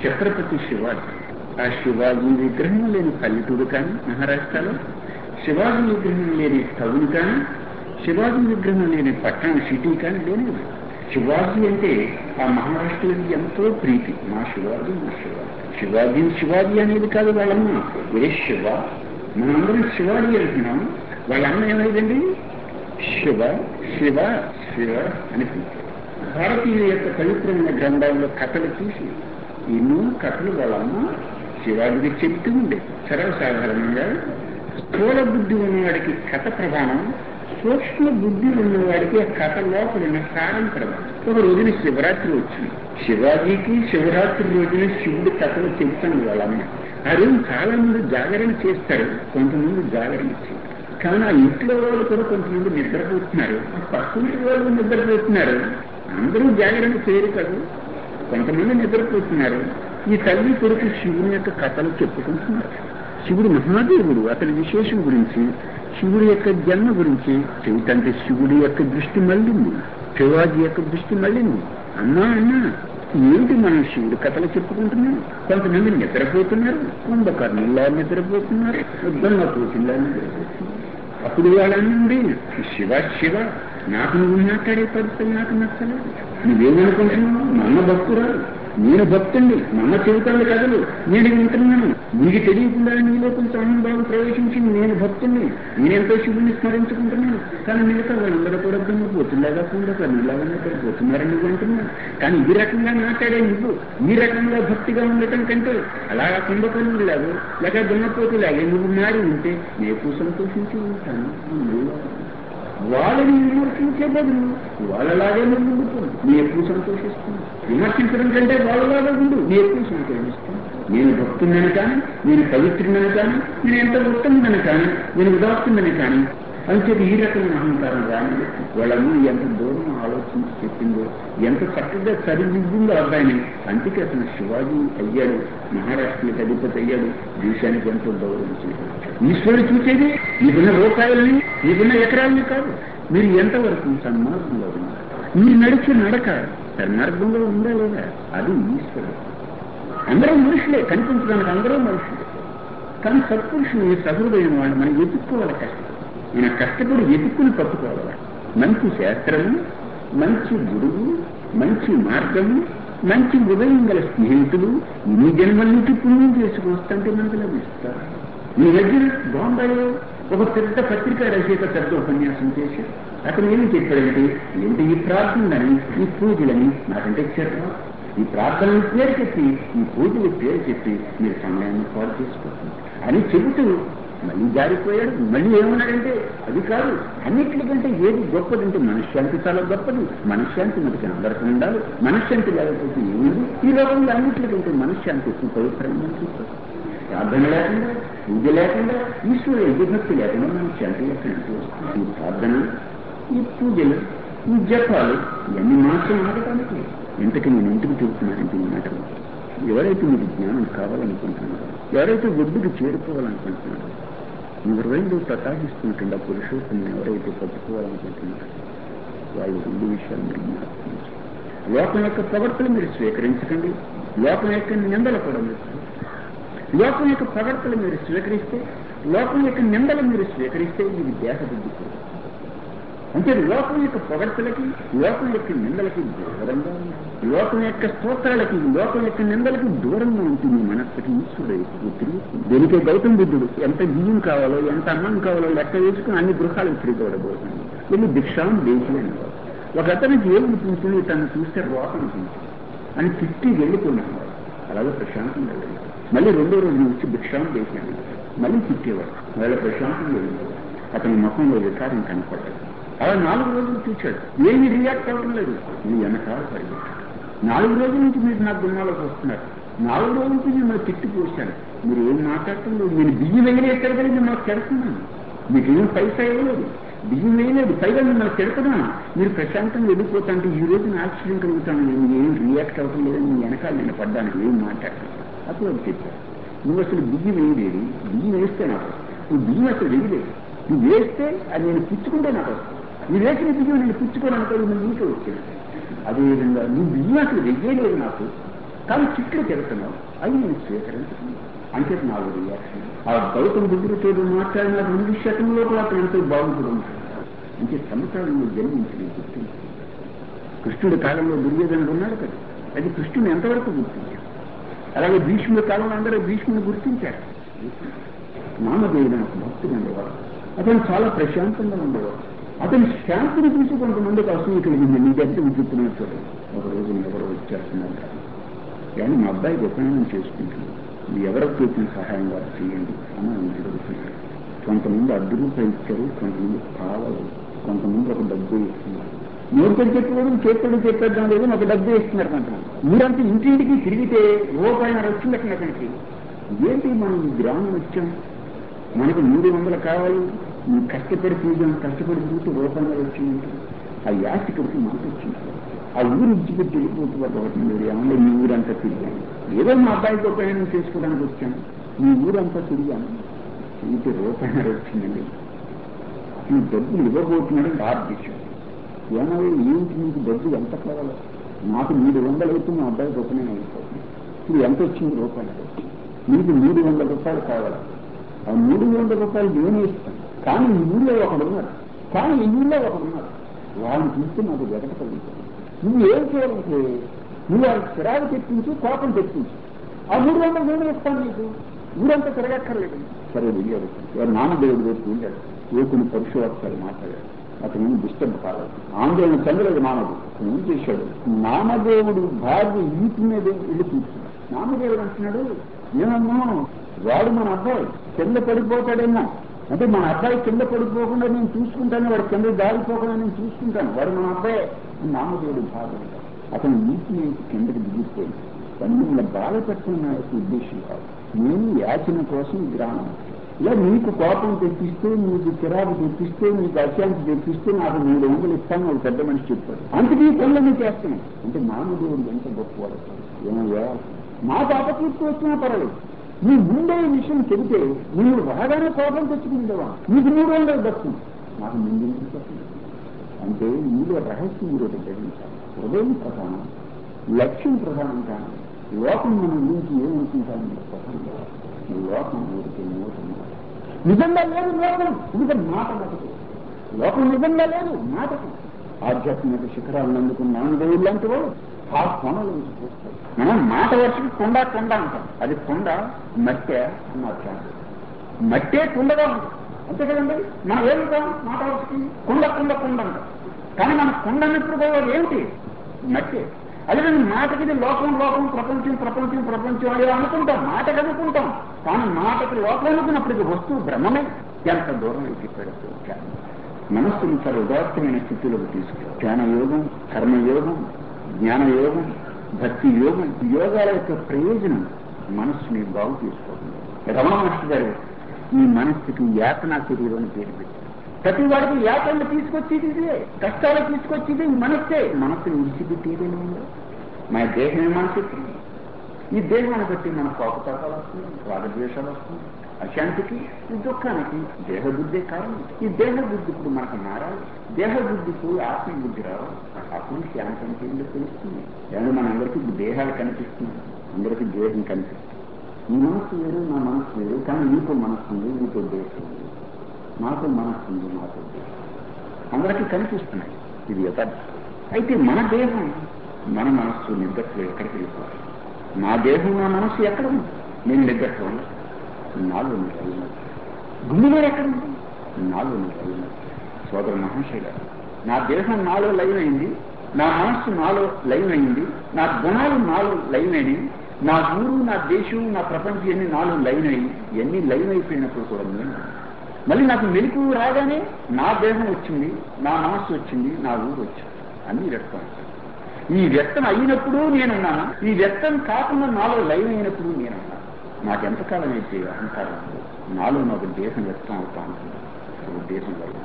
ఛత్రపతి శివాజీ ఆ శివాజీ విగ్రహం లేని పల్లెటూరు కానీ మహారాష్ట్రలో శివాజీ విగ్రహం లేని టౌన్ కానీ శివాజీ విగ్రహం లేని పట్టణం సిటీ కానీ లేదు శివాజీ అంటే ఆ మహారాష్ట్రలో ఎంతో ప్రీతి మా శివాజీ మా శివాజీ శివాజీ శివాజీ అనేది కాదు వాళ్ళమ్మ ఏ శివ మనందరం శివాజీ అంటున్నాం వాళ్ళమ్మ ఏమైందండి శివ శివ శివ అని పిలిచారు భారతీయుల యొక్క పవిత్రమైన గ్రంథాల్లో కథలు చూసి ఎన్నో కథలు వాళ్ళమ్మ శివాజీకి చెప్తూ ఉండే సర్వసాధారణంగా స్థూల బుద్ధి ఉన్నవాడికి కథ ప్రధానం సూక్ష్మ బుద్ధి ఉన్నవాడికి ఆ కథ లోపల ఉన్న సారం ప్రధానం ఒక రోజున శివరాత్రి వచ్చింది శివాజీకి శివరాత్రి రోజున శివుడి కథలు చెప్తాను వాళ్ళమ్మ ఆ రోజు చాలా మంది జాగరణ చేస్తారు కొంతమంది జాగరణ చేయరు కానీ ఆ ఇంట్లో వాళ్ళు కూడా కొంతమంది నిద్రపోతున్నారు ఆ పక్కింటి వాళ్ళు నిద్రపోతున్నారు అందరూ జాగరణ చేయరు కదా కొంతమంది నిద్రపోతున్నారు ఈ తల్లి కొడుకు శివుని యొక్క కథలు చెప్పుకుంటున్నారు శివుడు మహాదేవుడు అతని విశేషం గురించి శివుడి యొక్క జన్మ గురించి చెబుతంటే శివుడి యొక్క దృష్టి మళ్ళింది శివాజీ యొక్క దృష్టి మళ్ళింది అమ్మా అన్నా ఏంటి మనం శివుడి కథలు చెప్పుకుంటున్నాం కొంతమంది నిద్రపోతున్నారు కుంభకర్ణుల్లా నిద్రపోతున్నారు యుద్ధంలో పోతుల్లా నిద్రపోతున్నారు అప్పుడు వాళ్ళండి శివ శివ నాకు నువ్వు మాట్లాడే పద్ధతి నాకు నచ్చలేదు నువ్వేమనుకుంటున్నావు నన్న భక్తురాలు నేను భక్తుణ్ణి నన్న చెబుతాను కథలు నేను వింటున్నాను నీకు తెలియకుండా నీలో కొంచెం అనుభవం ప్రవేశించింది నేను భక్తుణ్ణి నేనెంతో శివుని స్మరించుకుంటున్నాను కానీ మిగతా వాళ్ళందరూ కూడా పోతుండగా కుండకర్ణులాగా నిద్రపోతున్నారని నువ్వు అంటున్నాను కానీ ఈ రకంగా మాట్లాడే నువ్వు ఈ రకంగా భక్తిగా ఉండటం కంటే అలా కుంభకర్ణులాగా లేక దున్నపోతులాగే నువ్వు మారి ఉంటే నేను సంతోషించి ఉంటాను నువ్వు వాళ్ళని విమర్శించే బదులు వాళ్ళలాగే నువ్వు ఉండిపోదు నీ ఎక్కువ సంతోషిస్తుంది విమర్శించడం కంటే వాళ్ళలాగా ఉండు నీ ఎక్కువ సంతోషిస్తుంది నేను భక్తున్నని కానీ నేను పవిత్రున్నని కానీ నేను ఎంత ఉత్తమని కానీ నేను ఉదాత్తున్నని కానీ అని చెప్పి ఈ రకమైన అహంకారం రాని వాళ్ళను ఎంత దూరం ఆలోచించి చెప్పిందో ఎంత చక్కగా సరిదిద్దిందో అబ్బాయిని అందుకే అతను శివాజీ అయ్యాడు మహారాష్ట్రకి అధిపతి అయ్యాడు దేశానికి ఎంతో గౌరవించాడు ఈశ్వరుడు చూసేది మీకున్న రూపాయలని మీకున్న ఎకరాలని కాదు మీరు ఎంతవరకు సన్మార్గంలో ఉన్నారు మీరు నడిచే నడక సన్మార్గంలో ఉందా లేదా అది ఈశ్వరుడు అందరూ మనుషులే కనిపించడానికి అందరూ మనుషులే కానీ సత్పురుషుని సహృదయం వాడు మనం ఎదుర్కోవాలి కష్టం మన కష్టపడి ఎదుక్కుని పట్టుకోవాలి మంచి శాస్త్రము మంచి గురువు మంచి మార్గము మంచి ఉదయం గల స్నేహితులు ఇన్ని జన్మల నుంచి పుణ్యం చేసుకొస్తుంటే మనకు లభిస్తారు ఈ మధ్యన బాంబేలో ఒక పెద్ద పత్రికా రచయిత పెద్ద ఉపన్యాసం చేసి అతను ఏమి చెప్పాడంటే ఏంటి ఈ ప్రార్థనలని ఈ పూజలని నాకంటే చెప్పరా ఈ ప్రార్థనల పేరు చెప్పి ఈ పూజల పేరు చెప్పి మీరు సమయాన్ని పాడు చేసుకోండి అని చెబుతూ మళ్ళీ జారిపోయాడు మళ్ళీ ఏమన్నాడంటే అది కాదు అన్నిటికంటే ఏది గొప్పదంటే మనశ్శాంతి చాలా గొప్పది మనశ్శాంతి మనకి అందరికీ ఉండాలి మనశ్శాంతి లేకపోతే ఏముంది ఈ లోకంలో అన్నిటికంటే మనశ్శాంతి ఎక్కువ పవిత్రంగా చూస్తారు ప్రార్థన లేకుండా పూజ లేకుండా ఈశ్వరు ఎదుభక్తి లేకుండా మనం శాంతి లేకుండా ఈ ప్రార్థన ఈ పూజలు ఈ జపాలు ఇవన్నీ మాత్రం ఆడటానికి ఇంతకీ నేను ఇంటికి చెబుతున్నానంటే ఈ మాటలు ఎవరైతే మీకు జ్ఞానం కావాలనుకుంటున్నారో ఎవరైతే ఒడ్డుకు చేరుకోవాలనుకుంటున్నారో మీరు రెండు ప్రకాశిస్తుంటుండ పురుషోత్తముని ఎవరైతే పట్టుకోవాలనుకుంటున్నారో వాళ్ళు రెండు విషయాలు మీరు జ్ఞాపకం లోకం యొక్క ప్రవర్తన మీరు స్వీకరించకండి లోకం యొక్క నిందలు కూడా మీరు లోకం యొక్క ప్రవర్తన మీరు స్వీకరిస్తే లోకం యొక్క నిందలు మీరు స్వీకరిస్తే ఇది దేహబుద్ధి కూడా అంటే లోకం యొక్క పొగడ్తలకి లోకం యొక్క నిందలకి దూరంగా ఉంది లోకం యొక్క స్తోత్రాలకి లోకం యొక్క నిందలకి దూరంగా ఉంటుంది మనస్సుకి ఈశ్వరుడు ఎక్కువ తిరుగుతుంది దీనికే గౌతమ బుద్ధుడు ఎంత బియ్యం కావాలో ఎంత అన్నం కావాలో లెక్క వేసుకుని అన్ని గృహాలకు తిరిగిపోవడబోతుంది వెళ్ళి భిక్షాం దేశీ అనేవారు ఒక అతనికి ఏం అనిపించింది తను చూస్తే రోకం అనిపించింది అని తిట్టి వెళ్ళిపోయినాడు అలాగే ప్రశాంతంగా వెళ్ళి మళ్ళీ రెండో రోజు వచ్చి భిక్షాం దేశీ అనేవారు మళ్ళీ తిట్టేవాడు మళ్ళీ ప్రశాంతంగా వెళ్ళిపోయాడు అతని ముఖంలో వికారం కనపడ్డాడు అలా నాలుగు రోజులు చూశాడు ఏమి రియాక్ట్ అవ్వడం లేదు మీ వెనకాల పరిగెత్తాడు నాలుగు రోజుల నుంచి మీరు నా గుమ్మాలోకి వస్తున్నారు నాలుగు రోజుల నుంచి నేను నాకు తిట్టి పోశాను మీరు ఏం మాట్లాడటం లేదు నేను బియ్యం వేయలేదు నేను నాకు తిడుతున్నాను మీకు ఏం పైసా ఇవ్వలేదు బియ్యం వేయలేదు పైగా నేను నాకు తిడుతున్నాను మీరు ప్రశాంతంగా వెళ్ళిపోతాంటే ఈ రోజు నా ఆశ్చర్యం కలుగుతాను నేను ఏం రియాక్ట్ అవ్వడం లేదని మీ వెనకాల నేను పడ్డాను ఏం మాట్లాడతాను అప్పుడు అది చెప్పాను నువ్వు అసలు బియ్యం వేయలేదు బియ్యం వేస్తే నాకు నువ్వు బియ్యం అసలు వేయలేదు నువ్వు వేస్తే అది నేను పుచ్చుకుంటే నాకు వస్తుంది నువ్వు వేసిన బియ్యం నేను పుచ్చుకోవడానికి నువ్వు నీకే వచ్చేది అదేవిధంగా నువ్వు బియ్యం అసలు వెయ్యలేదు నాకు కానీ చిట్లు తిరుగుతున్నావు అది నేను స్వీకరించను అంటే నాలుగు రియాక్షన్ ఆ గౌతమ బుద్ధుడితో మాట్లాడిన రెండు శతంలో కూడా అతను ఎంతో బాగుంటుంది ఉంటాడు అంటే సమకాలంలో జన్మించిన గుర్తింపు కృష్ణుడి కాలంలో దుర్యోధనుడు ఉన్నాడు కదా అది కృష్ణుని ఎంతవరకు గుర్తించాడు అలాగే భీష్ముడి కాలంలో అందరూ భీష్ముని గుర్తించారు నామదేవుడు ఒక భక్తుడు ఉండేవాడు అతను చాలా ప్రశాంతంగా ఉండేవాడు అతని శాంతిని చూసి కొంతమందికి అసూయ కలిగింది నీ దగ్గర విచిత్రమైన చూడండి ఒక రోజు ఎవరో వచ్చేస్తున్నారు కాదు కానీ మా అబ్బాయి ఉపనయనం చేసుకుంటున్నాడు మీరు ఎవరికి చేసిన సహాయం వారు చేయండి అని ఆయన అడుగుతున్నాడు కొంతమంది అర్ధ రూపాయలు ఇచ్చారు కొంతమంది పాలలు కొంతమంది ఒక డబ్బు ఇస్తున్నారు నోటితో చెప్పేవాడు చేతుడు చెప్పేద్దాం లేదు ఒక డబ్బు ఇస్తున్నారు కొంతమంది మీరంతా ఇంటింటికి తిరిగితే రూపాయన వచ్చిందట అతనికి ఏంటి మనం ఈ గ్రామం వచ్చాం మనకు మూడు వందలు కావాలి ఈ కష్టపడి చూద్దాం కష్టపడి చూస్తే రూపాయన వచ్చింది ఆ యాత్రికుడికి మాట వచ్చింది ఆ ఊరు ఇచ్చిపెట్టి వెళ్ళిపోతున్నారు ఒకటి మీరు ఏమన్నా మీ ఊరంతా తిరిగాను ఏదో మా అబ్బాయికి ఉపయోగం చేసుకోవడానికి వచ్చాను మీ ఊరంతా తిరిగాను ఇంటి రూపాయన వచ్చిందండి ఈ డబ్బులు ఇవ్వబోతున్నాడు ఆర్డిషన్ ఏమో ఏంటి నీకు డబ్బు ఎంత కావాలో నాకు మూడు వందలు అయితే మా అబ్బాయికి ఉపయోగం అయిపోతుంది ఇప్పుడు ఎంత వచ్చింది రూపాయలు నీకు మూడు వందల రూపాయలు కావాలి ఆ మూడు వందల రూపాయలు నేనే ఇస్తాను కానీ ఈ ఊళ్ళో ఒకడు ఉన్నాడు కానీ ఈ ఊళ్ళో ఒకడు ఉన్నాడు వాళ్ళని చూస్తే నాకు వెగట కలుగుతుంది నువ్వు ఏం చేయాలంటే నువ్వు వాళ్ళకి చిరాకు తెప్పించు కోపం తెప్పించు ఆ మూడు వందలు నేనే ఇస్తాను నీకు ఊరంతా తిరగక్కర్లేదు సరే వెళ్ళాడు ఎవరు నామదేవుడు వైపు వెళ్ళాడు ఏ కొన్ని పరుషవార్తలు మాట్లాడాడు అతను డిస్టర్బ్ కాలేదు ఆందోళన చెందలేదు నామదేవుడు అతను ఏం చేశాడు నామదేవుడు భార్య ఈటి మీద వెళ్ళి కూర్చున్నాడు నామదేవుడు అంటున్నాడు ఏమమ్మా వాడు మన అబ్బాయి కింద పడిపోతాడేమో అంటే మన అబ్బాయి కింద పడిపోకుండా నేను చూసుకుంటాను వాడు కింద దారిపోకుండా నేను చూసుకుంటాను వాడు మన అబ్బాయి నామదేవుడు భార్య అతను నీటి నుంచి కిందకి దిగిపోయింది కానీ మిమ్మల్ని బాధ పెట్టడం నా యొక్క ఉద్దేశం కాదు నేను యాచన కోసం ఈ గ్రామం ఇలా నీకు కోపం తెప్పిస్తే నీకు చిరాకు తెప్పిస్తే నీకు అశాంతి తెప్పిస్తే నాకు మూడు వందలు ఇస్తాను ఒక పెద్ద మనిషి చెప్పాడు అందుకే ఈ పనులన్నీ చేస్తున్నాను అంటే నామదేవుడు ఎంత గొప్పవాడు ఏమయ్యా నాకు అపకీర్తి వచ్చినా పర్వాలేదు నీ ముందే ఈ విషయం చెబితే నువ్వు రాగానే కోపం తెచ్చుకుందేవా నీకు మూడు వందలు దక్కుతుంది నాకు ముందు చెప్పండి అంటే నీలో రహస్యం మీరు ఒకటి గ్రహించాలి హృదయం ప్రధానం లక్ష్యం ప్రధానం కానీ లోకం మన గురించి ఏమనుకుంటాను ప్రధానం కాదు. ఈ లోకం ఊరికి మోసం నిజంగా లేదు లోకం ఇది మాట మటుకు లోకం నిజంగా లేదు మాటకు ఆధ్యాత్మిక శిఖరాలను అందుకున్న నాన్నదేవుడు లాంటి వాడు ఆ కొండల నుంచి చూస్తాడు మనం మాట వరుసకి కొండ కొండ అంటాం అది కొండ మట్టె అన్నారు మట్టే కుండగా ఉంటుంది అంతే కదండి మనం ఏమిటాం మాట వరుసకి కుండ కుండ కుండ అంటాం కానీ మన కుండ అన్నప్పుడు కూడా ఏమిటి మట్టే అదే మాటకి ఇది లోకం లోకం ప్రపంచం ప్రపంచం ప్రపంచం అని అనుకుంటాం మాటకు అనుకుంటాం కానీ మాటకి లోకం అనుకున్నప్పటికీ వస్తువు బ్రహ్మమే ఎంత దూరం ఎక్కిపోయాడు మనస్సును చాలా ఉదాత్తమైన స్థితిలోకి తీసుకు ధ్యానయోగం కర్మయోగం జ్ఞానయోగం భక్తి యోగం ఈ యోగాల యొక్క ప్రయోజనం మనస్సుని బాగు చేసుకోవడం రమణ మహర్షి గారు ఈ మనస్సుకి యాతనా శరీరం అని పేరు పెట్టారు ప్రతి వాడికి యాతనలు తీసుకొచ్చేది ఇదే కష్టాలు తీసుకొచ్చేది ఈ మనస్సే మనస్సును విడిచిపెట్టేదేనే ఉందో మన దేహమే మనసు ఈ దేహాన్ని బట్టి మన కోపతాపాలు వస్తుంది రాగద్వేషాలు వస్తుంది అశాంతికి ఈ దుఃఖానికి దేహబుద్ధే కారణం ఈ దేహబుద్ధి ఇప్పుడు మనకు మారాలి దేహబుద్ధికి ఆత్మబుద్ధి రావాలి అప్పుడు శాంతి అంటే ఏంటో తెలుస్తుంది ఏమన్నా మన అందరికీ ఇప్పుడు దేహాలు కనిపిస్తుంది అందరికీ దేహం కనిపిస్తుంది ఈ మనస్సు వేరు నా మనస్సు వేరు కానీ నీకు మనస్సు ఉంది నీకు దేశం ఉంది నాకు మనస్సు ఉంది నాకు దేశం అందరికీ కనిపిస్తున్నాయి ఇది యథార్థం అయితే మన దేహం మన మనస్సు నిద్రలో ఎక్కడికి వెళ్ళిపోవాలి నా దేహం నా మనస్సు ఎక్కడ ఉంది నేను నిద్రలో ఉన్నా నాలో నిలైన గుండెలో ఎక్కడ ఉంది నాలో నిలైన సోదర మహాశయ గారు నా దేహం నాలో లైన్ అయింది నా మనస్సు నాలో లైన్ అయింది నా గుణాలు నాలో లైన్ అయినాయి నా ఊరు నా దేశం నా ప్రపంచం అన్ని నాలో లైన్ అయ్యి ఎన్ని లైన్ అయిపోయినప్పుడు కూడా నేను మళ్ళీ నాకు మెలకు రాగానే నా దేహం వచ్చింది నా మనస్సు వచ్చింది నా ఊరు వచ్చింది అన్ని వ్యక్తం ఈ వ్యక్తం అయినప్పుడు నేనున్నాను ఈ వ్యక్తం కాకుండా నాలో లైన్ అయినప్పుడు నేనున్నాను నాకెంతకాలం అయితే అహంకారం నాలో ఒక దేహం వ్యక్తం అవుతా ఉంటుంది ఒక దేశం లైన్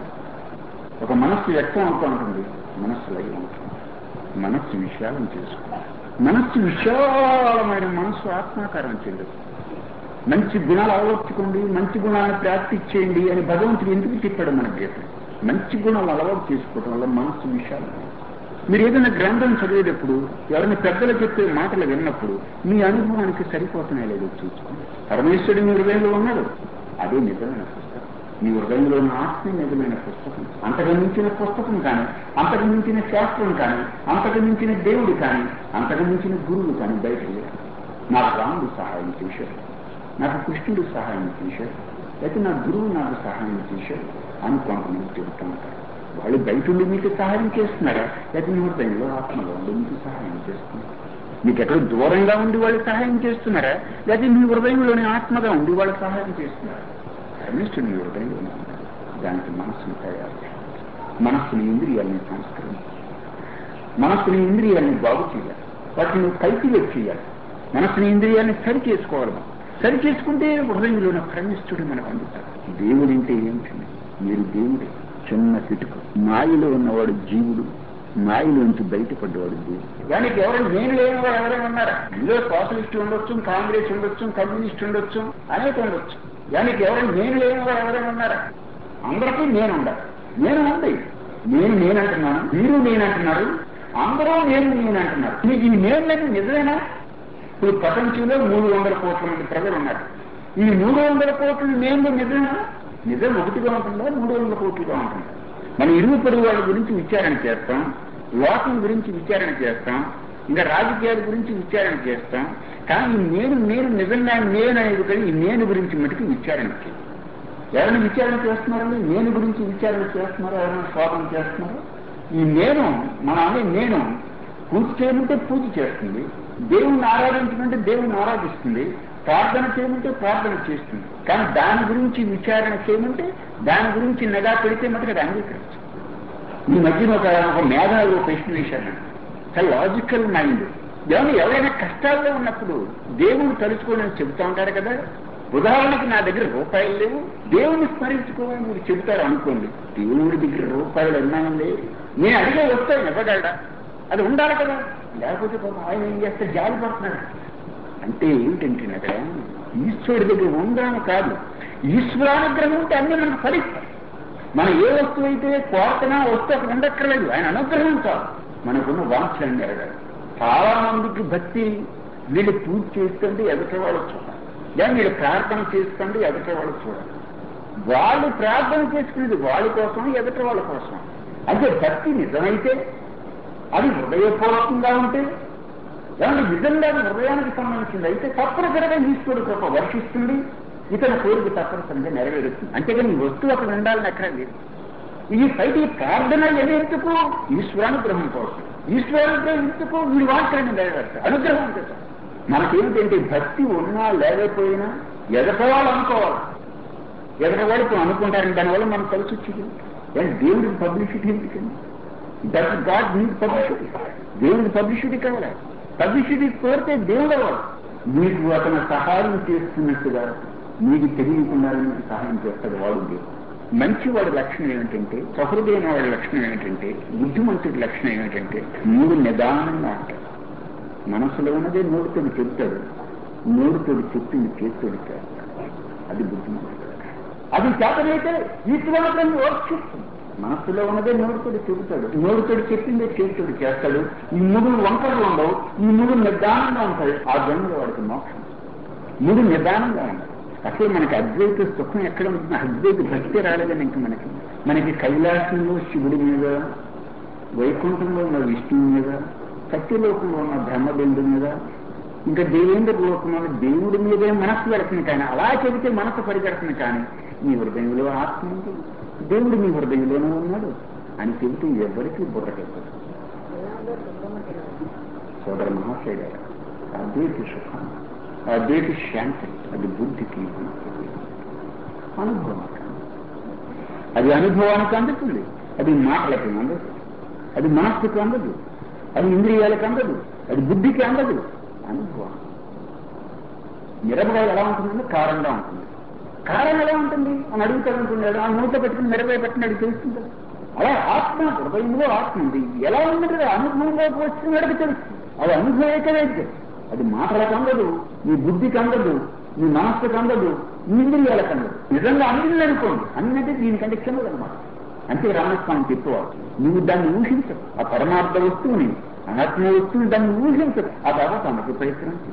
ఒక మనస్సు వ్యక్తం అవుతూ ఉంటుంది మనస్సు లైన్ అవుతుంది మనస్సు విశాలం చేసుకోవాలి మనస్సు విశాలమైన మనస్సు ఆత్మాకారం చెందదు మంచి గుణాలు అలవర్చుకోండి మంచి గుణాలను ప్రాక్టీస్ చేయండి అని భగవంతుడు ఎందుకు చెప్పాడు మన గీత మంచి గుణాలు అలవాటు చేసుకోవడం వల్ల మనస్సు విశాలం మీరు ఏదైనా గ్రంథం చదివేటప్పుడు ఎవరైనా పెద్దలు చెప్పే మాటలు విన్నప్పుడు మీ అనుభవానికి సరిపోతున్నాయి లేదో చూసుకోండి పరమేశ్వరుడు మీ హృదయంలో ఉన్నాడు అదే నిజమైన పుస్తకం మీ హృదయంలో ఉన్న ఆత్మ నిజమైన పుస్తకం అంతకు మించిన పుస్తకం కానీ అంతకు మించిన శాస్త్రం కానీ అంతకు మించిన దేవుడు కానీ అంతకు మించిన గురువు కానీ బయట లేదు నాకు రాముడు సహాయం చేశాడు నాకు కృష్ణుడు సహాయం చేశాడు అయితే నా గురువు నాకు సహాయం చేశాడు అని కొంతమంది చెబుతూ ఉంటారు వాళ్ళు బయట ఉండి మీకు సహాయం చేస్తున్నారా లేకపోతే మీ హృదయంలో ఆత్మలో ఉండి మీకు సహాయం చేస్తున్నారు మీకు ఎక్కడ దూరంగా ఉండి వాళ్ళు సహాయం చేస్తున్నారా లేకపోతే మీ హృదయంలోని ఆత్మగా ఉండి వాళ్ళు సహాయం చేస్తున్నారా పరమేశ్వరుడు మీ హృదయంలో ఉన్నాడు. దానికి మనస్సును తయారు చేయాలి. మనస్సుని ఇంద్రియాలని సంస్కరించాలి మనస్సుని ఇంద్రియాలని బాగు చేయాలి వాటిని కల్టివేట్ చేయాలి మనస్సుని ఇంద్రియాన్ని సరి చేసుకోవాలి మనం. సరి చేసుకుంటే హృదయంలో ఉన్న పరమేశ్వరుడు మనకు అందుతాడు దేవుడు అంటే ఏమిటండి మీరు దేవుడే చిన్న కిటుకు మాయలో ఉన్నవాడు జీవుడు మాయలోంచి బయటపడ్డవాడు దేవుడు దానికి ఎవరైనా నేను లేని వారు ఎవరైనా ఉన్నారా ఇందులో సోషలిస్ట్ ఉండొచ్చు కాంగ్రెస్ ఉండొచ్చు కమ్యూనిస్ట్ ఉండొచ్చు అనేక ఉండొచ్చు దానికి ఎవరైనా నేను లేని వారు ఎవరైనా ఉన్నారా అందరికీ నేను ఉండాలి నేను ఉంది నేను నేనంటున్నాను మీరు నేనంటున్నారు అందరూ నేను నేను అంటున్నారు మీకు ఈ నేను లేదు నిజమేనా ఇప్పుడు ప్రపంచంలో మూడు వందల కోట్ల మంది ప్రజలు ఉన్నారు ఈ మూడు వందల కోట్లు నేను నిజమేనా నిజం ఒకటిగా ఉంటుందా మూడు వందల కోట్లుగా ఉంటుందా మన ఇరుగు పొరుగు వాళ్ళ గురించి విచారణ చేస్తాం లోకం గురించి విచారణ చేస్తాం ఇంకా రాజకీయాల గురించి విచారణ చేస్తాం కానీ ఈ నేను నేను నిజంగా నేను అనేది కానీ ఈ నేను గురించి మటుకు విచారణ చేయాలి ఎవరైనా విచారణ చేస్తున్నారండి నేను గురించి విచారణ చేస్తున్నారా ఎవరైనా శోధన చేస్తున్నారా ఈ నేను మన అనే నేను పూజ చేయమంటే పూజ చేస్తుంది దేవుణ్ణి ఆరాధించమంటే దేవుణ్ణి ఆరాధిస్తుంది ప్రార్థన చేయమంటే ప్రార్థన చేస్తుంది కానీ దాని గురించి విచారణ చేయమంటే దాని గురించి నిఘా పెడితే మటుకు అది అంగీకరించు ఈ మధ్యన ఒక ఒక మేధావి ఒక ప్రశ్న వేశాను చాలా లాజికల్ మైండ్ ఏమన్నా ఎవరైనా కష్టాల్లో ఉన్నప్పుడు దేవుడు తలుచుకోనని చెబుతా ఉంటారు కదా ఉదాహరణకి నా దగ్గర రూపాయలు లేవు దేవుని స్మరించుకోవాలని మీరు చెబుతారు అనుకోండి దేవుడి దగ్గర రూపాయలు ఉన్నాయండి నేను అడిగే వస్తాను ఇవ్వగలడా అది ఉండాలి కదా లేకపోతే పాపం ఆయన ఏం చేస్తే జాలి పడుతున్నాడు అంటే ఏమిటంటే అక్కడ ఈశ్వరుడి దగ్గర ఉందని కాదు ఈశ్వరానుగ్రహం ఉంటే అన్ని మనకు ఫలిస్తాయి మనం ఏ వస్తువు అయితే కోరుతున్నా వస్తువు అక్కడ ఉండక్కర్లేదు ఆయన అనుగ్రహం చాలు మనకున్న వాంఛలు నెరగాలి చాలా మందికి భక్తి వీళ్ళు పూజ చేస్తుంటే ఎదుట వాళ్ళు చూడాలి లేదా వీళ్ళు ప్రార్థన చేస్తుంటే ఎదుట వాళ్ళు చూడాలి వాళ్ళు ప్రార్థన చేసుకునేది వాళ్ళ కోసం ఎదుట వాళ్ళ కోసం అంటే భక్తి నిజమైతే అది హృదయపూర్వకంగా ఉంటే ఏమంటే నిజంగా అది హృదయానికి సంబంధించింది అయితే తప్పనిసరిగా ఈశ్వరుడు కృప వర్షిస్తుంది ఇతని కోరిక తప్పనిసరిగా నెరవేరుస్తుంది అంతేగాని ఈ వస్తువు అక్కడ ఉండాలని ఎక్కడ లేదు ఈ సైట్ ఈ ప్రార్థన ఎందుకు ఈశ్వరానుగ్రహం కోసం ఈశ్వరానుగ్రహం ఎందుకు వీడి వాక్యాన్ని నెరవేర్తారు అనుగ్రహం ఉంటే చాలు. మనకేమిటంటే భక్తి ఉన్నా లేకపోయినా ఎదటవాళ్ళు అనుకోవాలి ఎదటవాళ్ళు ఇప్పుడు అనుకుంటారని దానివల్ల మనం కలిసి వచ్చింది కానీ దేవుడికి పబ్లిసిటీ ఎందుకండి దట్ గాడ్ నీడ్ పబ్లిసిటీ దేవుడికి పబ్లిసిటీ కావాలి పబ్లిసిటీ కోరితే దేవుడు అవ్వాలి మీకు అతను సహాయం చేస్తున్నట్టుగా మీకు తెలియకుండా మీకు సహాయం చేస్తాడు వాడు దేవుడు మంచివాడి లక్షణం ఏమిటంటే సహృదైన వాడి లక్షణం ఏమిటంటే బుద్ధిమంతుడి లక్షణం ఏమిటంటే మూడు నిదానంగా ఉంటాడు మనసులో ఉన్నదే నోటితోటి చెప్తాడు నోటితోటి చెప్పింది చేతితోటి చేస్తాడు అది బుద్ధిమంతుడు అది చేతనైతే ఈశ్వరాన్ని వర్షిస్తుంది మనస్సులో ఉన్నదే నోటితోటి చెబుతాడు నోటితోటి చెప్పిందే చేతితోటి చేస్తాడు ఈ మూడు వంకరలు ఉండవు ఈ మూడు నిదానంగా ఉంటాయి ఆ జన్మలో వాడికి మోక్షం మూడు నిదానంగా ఉంటాయి అసలు మనకి అద్వైత సుఖం ఎక్కడ ఉంటుంది అద్వైత భక్తి రాలేదని ఇంక మనకి మనకి కైలాసంలో శివుడి మీద వైకుంఠంలో ఉన్న విష్ణువు మీద సత్యలోకంలో ఉన్న బ్రహ్మబిందు మీద ఇంకా దేవేంద్ర లోకంలో ఉన్న దేవుడి మీదే మనస్సు పెడుతుంది కానీ అలా చెబితే మనసు పరిగెడుతుంది కానీ మీ హృదయంలో ఆత్మ ఉంది దేవుడు మీ హృదయంలోనే ఉన్నాడు అని చెబితే ఎవరికి బుర్రకెక్కదు సోదర మహాశయ గారు అద్వైత సుఖం అద్వైత శాంతి అది బుద్ధికి అనుభవం అది అనుభవానికి అందుతుంది అది మాటలకి అందదు అది మనస్సుకు అందదు అది ఇంద్రియాలకు అందదు అది బుద్ధికి అందదు అనుభవం మిరపకాయ ఎలా ఉంటుందంటే కారంగా ఉంటుంది కారం ఎలా ఉంటుంది అని అడుగుతాడు అనుకున్నాడు ఆ మూట పెట్టుకుని మిరపకాయ పెట్టినాడు తెలుస్తుంది అలా ఆత్మ హృదయంలో ఆత్మ ఉంది ఎలా ఉన్నది అనుభవంలోకి వచ్చినాడికి తెలుస్తుంది అది అనుభవేక వైద్యం అది మాటలకు అందదు నీ బుద్ధికి అందదు నీ మనస్సుకు అందదు నీ ఇంద్రియాలకు అందదు నిజంగా అందింది అనుకోండి అన్నది దీనికంటే చిన్నదన్నమాట అంతే రామస్వామి చెప్పేవాడు నువ్వు దాన్ని ఊహించవు ఆ పరమార్థ వస్తువుని ఆత్మ వస్తువుని దాన్ని ఊహించవు ఆ తర్వాత అన్నకు ప్రయత్నం చేయి.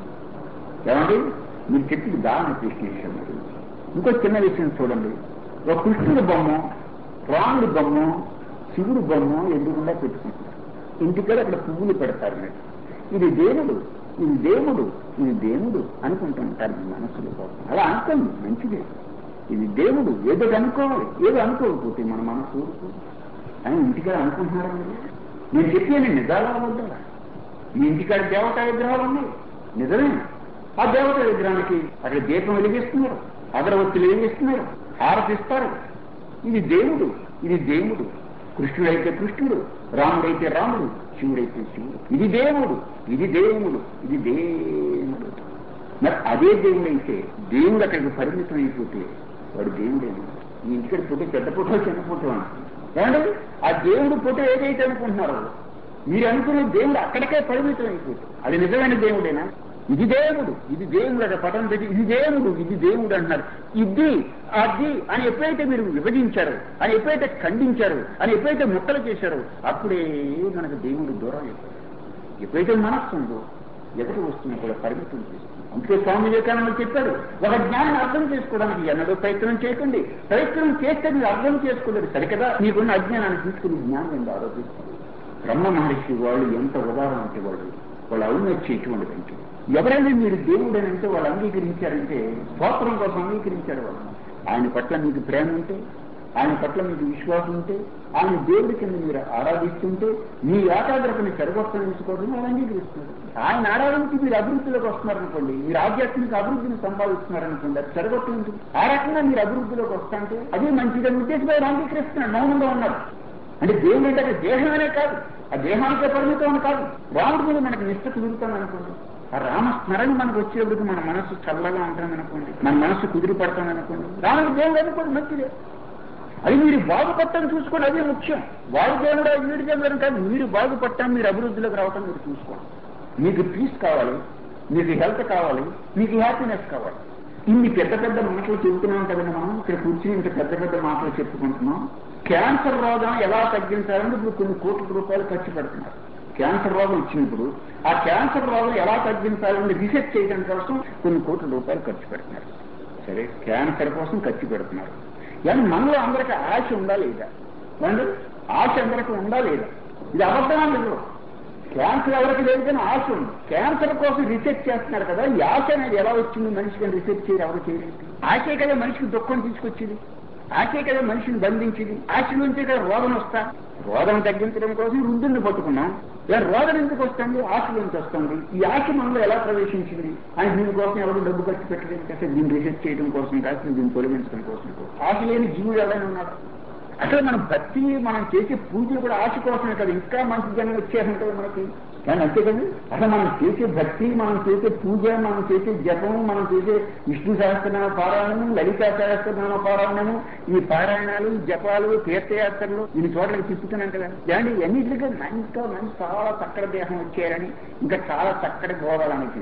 ఏమండి మీరు చెప్పింది బాగా అప్రిషియేషన్ ఇంకో చిన్న విషయం చూడండి ఒక కృష్ణుడి బొమ్మ రాముడి బొమ్మ శివుడి బొమ్మ ఎందుకుండా పెట్టుకుంటారు ఇంటికాడ అక్కడ పువ్వులు పెడతారు మీరు ఇది దేవుడు ఇది దేవుడు ఇది దేవుడు అనుకుంటుంటారు మీ మనసులో పాపం. అలా అనుకోండి మంచిదే ఇది దేవుడు ఏదో అనుకోవాలి ఏదో అనుకోకపోతే మన మనసు ఊరుకోదు. అని ఇంటికాడ అనుకుంటున్నారా మీరు నేను చెప్పాను నిజాలా వద్దా మీ ఇంటికాడ దేవతా విగ్రహాలు ఉన్నాయి నిజమే ఆ దేవత విగ్రహానికి అక్కడ దీపం వెలిగిస్తున్నారు అగరవత్తులు వెలిగిస్తున్నారు హారతిస్తారు ఇది దేవుడు ఇది దేవుడు కృష్ణుడైతే కృష్ణుడు రాముడైతే రాముడు శివుడైతే శివుడు ఇది దేవుడు ఇది దేవుడు ఇది దేవుడు మరి అదే దేవుడు అయితే దేవుడు అక్కడికి పరిమితం అయిపోతే వాడు దేవుడేనా ఈ ఇంటికి ఫోటో పెద్ద ఫోటో చిన్న ఫోటో ఏమండి ఆ దేవుడు ఫోటో ఏదైతే అనుకుంటున్నారో మీరు అనుకునే దేవుడు అక్కడికే పరిమితం అయిపోతుంది అది నిజమైన దేవుడేనా ఇది దేవుడు ఇది దేవుడు అక్కడ పటం పెట్టి ఇది దేవుడు ఇది దేవుడు అంటున్నారు ఇది అది అని ఎప్పుడైతే మీరు విభజించారు అని ఎప్పుడైతే ఖండించారు అని ఎప్పుడైతే ముక్కలు చేశారో అప్పుడే మనకు దేవుడు దూరం అయిపోయాడు ఎప్పుడైతే మనస్సు ఉందో ఎదుటి వస్తువుని కూడా పరిమితం చేస్తుంది అందుకే స్వామి వివేకానంద చెప్పాడు ఒక జ్ఞానాన్ని అర్థం చేసుకోవడానికి ఎన్నడూ ప్రయత్నం చేయకండి ప్రయత్నం చేస్తే మీరు అర్థం చేసుకోలేరు సరికదా మీకున్న అజ్ఞానాన్ని తీసుకుని జ్ఞానం ಎಂದು ఆరోపిస్తారు బ్రహ్మ మహర్షి వాళ్ళు ఎంత ఉదాహరణ అంటే వాళ్ళు వాళ్ళు ఔన్నత్యం ఎటువంటిదంటే ఎవరైనా మీరు దేవుడు అని అంటే వాళ్ళు అంగీకరించారంటే స్తోత్రం కోసం అంగీకరించారు వాళ్ళు ఆయన పట్ల మీకు ప్రేమ ఉంటే ఆయన పట్ల మీకు విశ్వాసం ఉంటే ఆయన దేవుడి కింద మీరు ఆరాధిస్తుంటే మీ ఏకాగ్రతని చెరగొట్టనించుకోవడం వాళ్ళు అంగీకరిస్తున్నారు ఆయన ఆరాధించి మీరు అభివృద్ధిలోకి వస్తున్నారనుకోండి మీరు ఆధ్యాత్మిక అభివృద్ధిని సంపాదిస్తున్నారనుకోండి అది చెరగొట్టింది ఆ రకంగా మీరు అభివృద్ధిలోకి వస్తాంటే అదే మంచిదని ఉద్దేశంలో ఆయన అంగీకరిస్తున్నారు మౌనంగా ఉన్నారు అంటే దేవుడు అంటే అది దేహమనే కాదు ఆ దేహానికే పరిమితం అని కాదు రాముడి మీద మనకి నిష్ట కుదురుతాం అనుకోండి ఆ రామస్మరణ మనకు వచ్చేప్పటికి మన మనసు చల్లగా ఉంటుంది అనుకోండి మన మనసు కుదిరి పడతాం అనుకోండి రాముడు దేవుడు అనుకోండి మంచిదే అది మీరు బాగుపడటం చూసుకోండి అదే ముఖ్యం వాడు దేవుడు వీడి దేవుడు అని కాదు మీరు బాగుపడటం మీరు అభివృద్ధిలోకి రావటం మీరు చూసుకోండి మీకు పీస్ కావాలి మీకు హెల్త్ కావాలి మీకు హ్యాపీనెస్ కావాలి ఇన్ని పెద్ద పెద్ద మాటలు చెబుతున్నాం కదండి మనం ఇక్కడ కూర్చుని ఇంత పెద్ద పెద్ద మాటలు చెప్పుకుంటున్నాం క్యాన్సర్ రోగం ఎలా తగ్గించాలని ఇప్పుడు కొన్ని కోట్ల రూపాయలు ఖర్చు పెడుతున్నారు క్యాన్సర్ రోగం వచ్చినప్పుడు ఆ క్యాన్సర్ రోగం ఎలా తగ్గించాలని రీసెర్చ్ చేయడం కోసం కొన్ని కోట్ల రూపాయలు ఖర్చు పెడుతున్నారు సరే క్యాన్సర్ కోసం ఖర్చు పెడుతున్నారు కానీ మనలో అందరికీ ఆశ ఉందా లేదా ఏమండి? ఆశ అందరికీ ఉందా లేదా ఇది అబద్ధమా లేదు క్యాన్సర్ ఎవరికి లేదు కానీ ఆశ ఉంది క్యాన్సర్ కోసం రీసెర్చ్ చేస్తున్నారు కదా ఈ ఆశ అనేది ఎలా వచ్చింది మనిషికి రీసెర్చ్ చేయరు ఎవరు చేయలేదు ఆశే కదా మనిషికి దుఃఖం తీసుకొచ్చింది ఆశే కదా మనిషిని బంధించింది ఆశ నుంచే కదా రోగం వస్తా రోగం తగ్గించడం కోసం రుద్దుని పట్టుకున్నాం ఇలా రోగం ఎందుకు వస్తుంది ఆశ నుంచి వస్తుంది ఈ ఆశ మనలో ఎలా ప్రవేశించింది అని దీనికోసం ఎవరు డబ్బు ఖర్చు పెట్టలేదు కాస్త దీన్ని రీసెర్చ్ చేయడం కోసం కాస్త దీన్ని తొలగించడం కోసం ఆశ లేని జీవుడు ఎవరైనా ఉన్నాడు అసలు మనం భక్తి మనం చేసే పూజలు కూడా ఆశ కోసమే కదా ఇంకా మంచి జనం వచ్చేసాం కదా మనకి కానీ అంతే కదా అసలు మనం చేసే భక్తి మనం చేసే పూజ మనం చేసే జపం మనం చేసే విష్ణు సహస్రనామ పారాయణము లలితా సహస్రనామ పారాయణము ఈ పారాయణాలు ఈ జపాలు తీర్థయాత్రలు ఇన్ని చోట్లకి తిప్పుతున్నాం కదా ఏమండి ఎన్నిటికీ ఇంకా మంచి చాలా చక్కటి దేహం వచ్చారని ఇంకా చాలా చక్కటి భోగాలనికి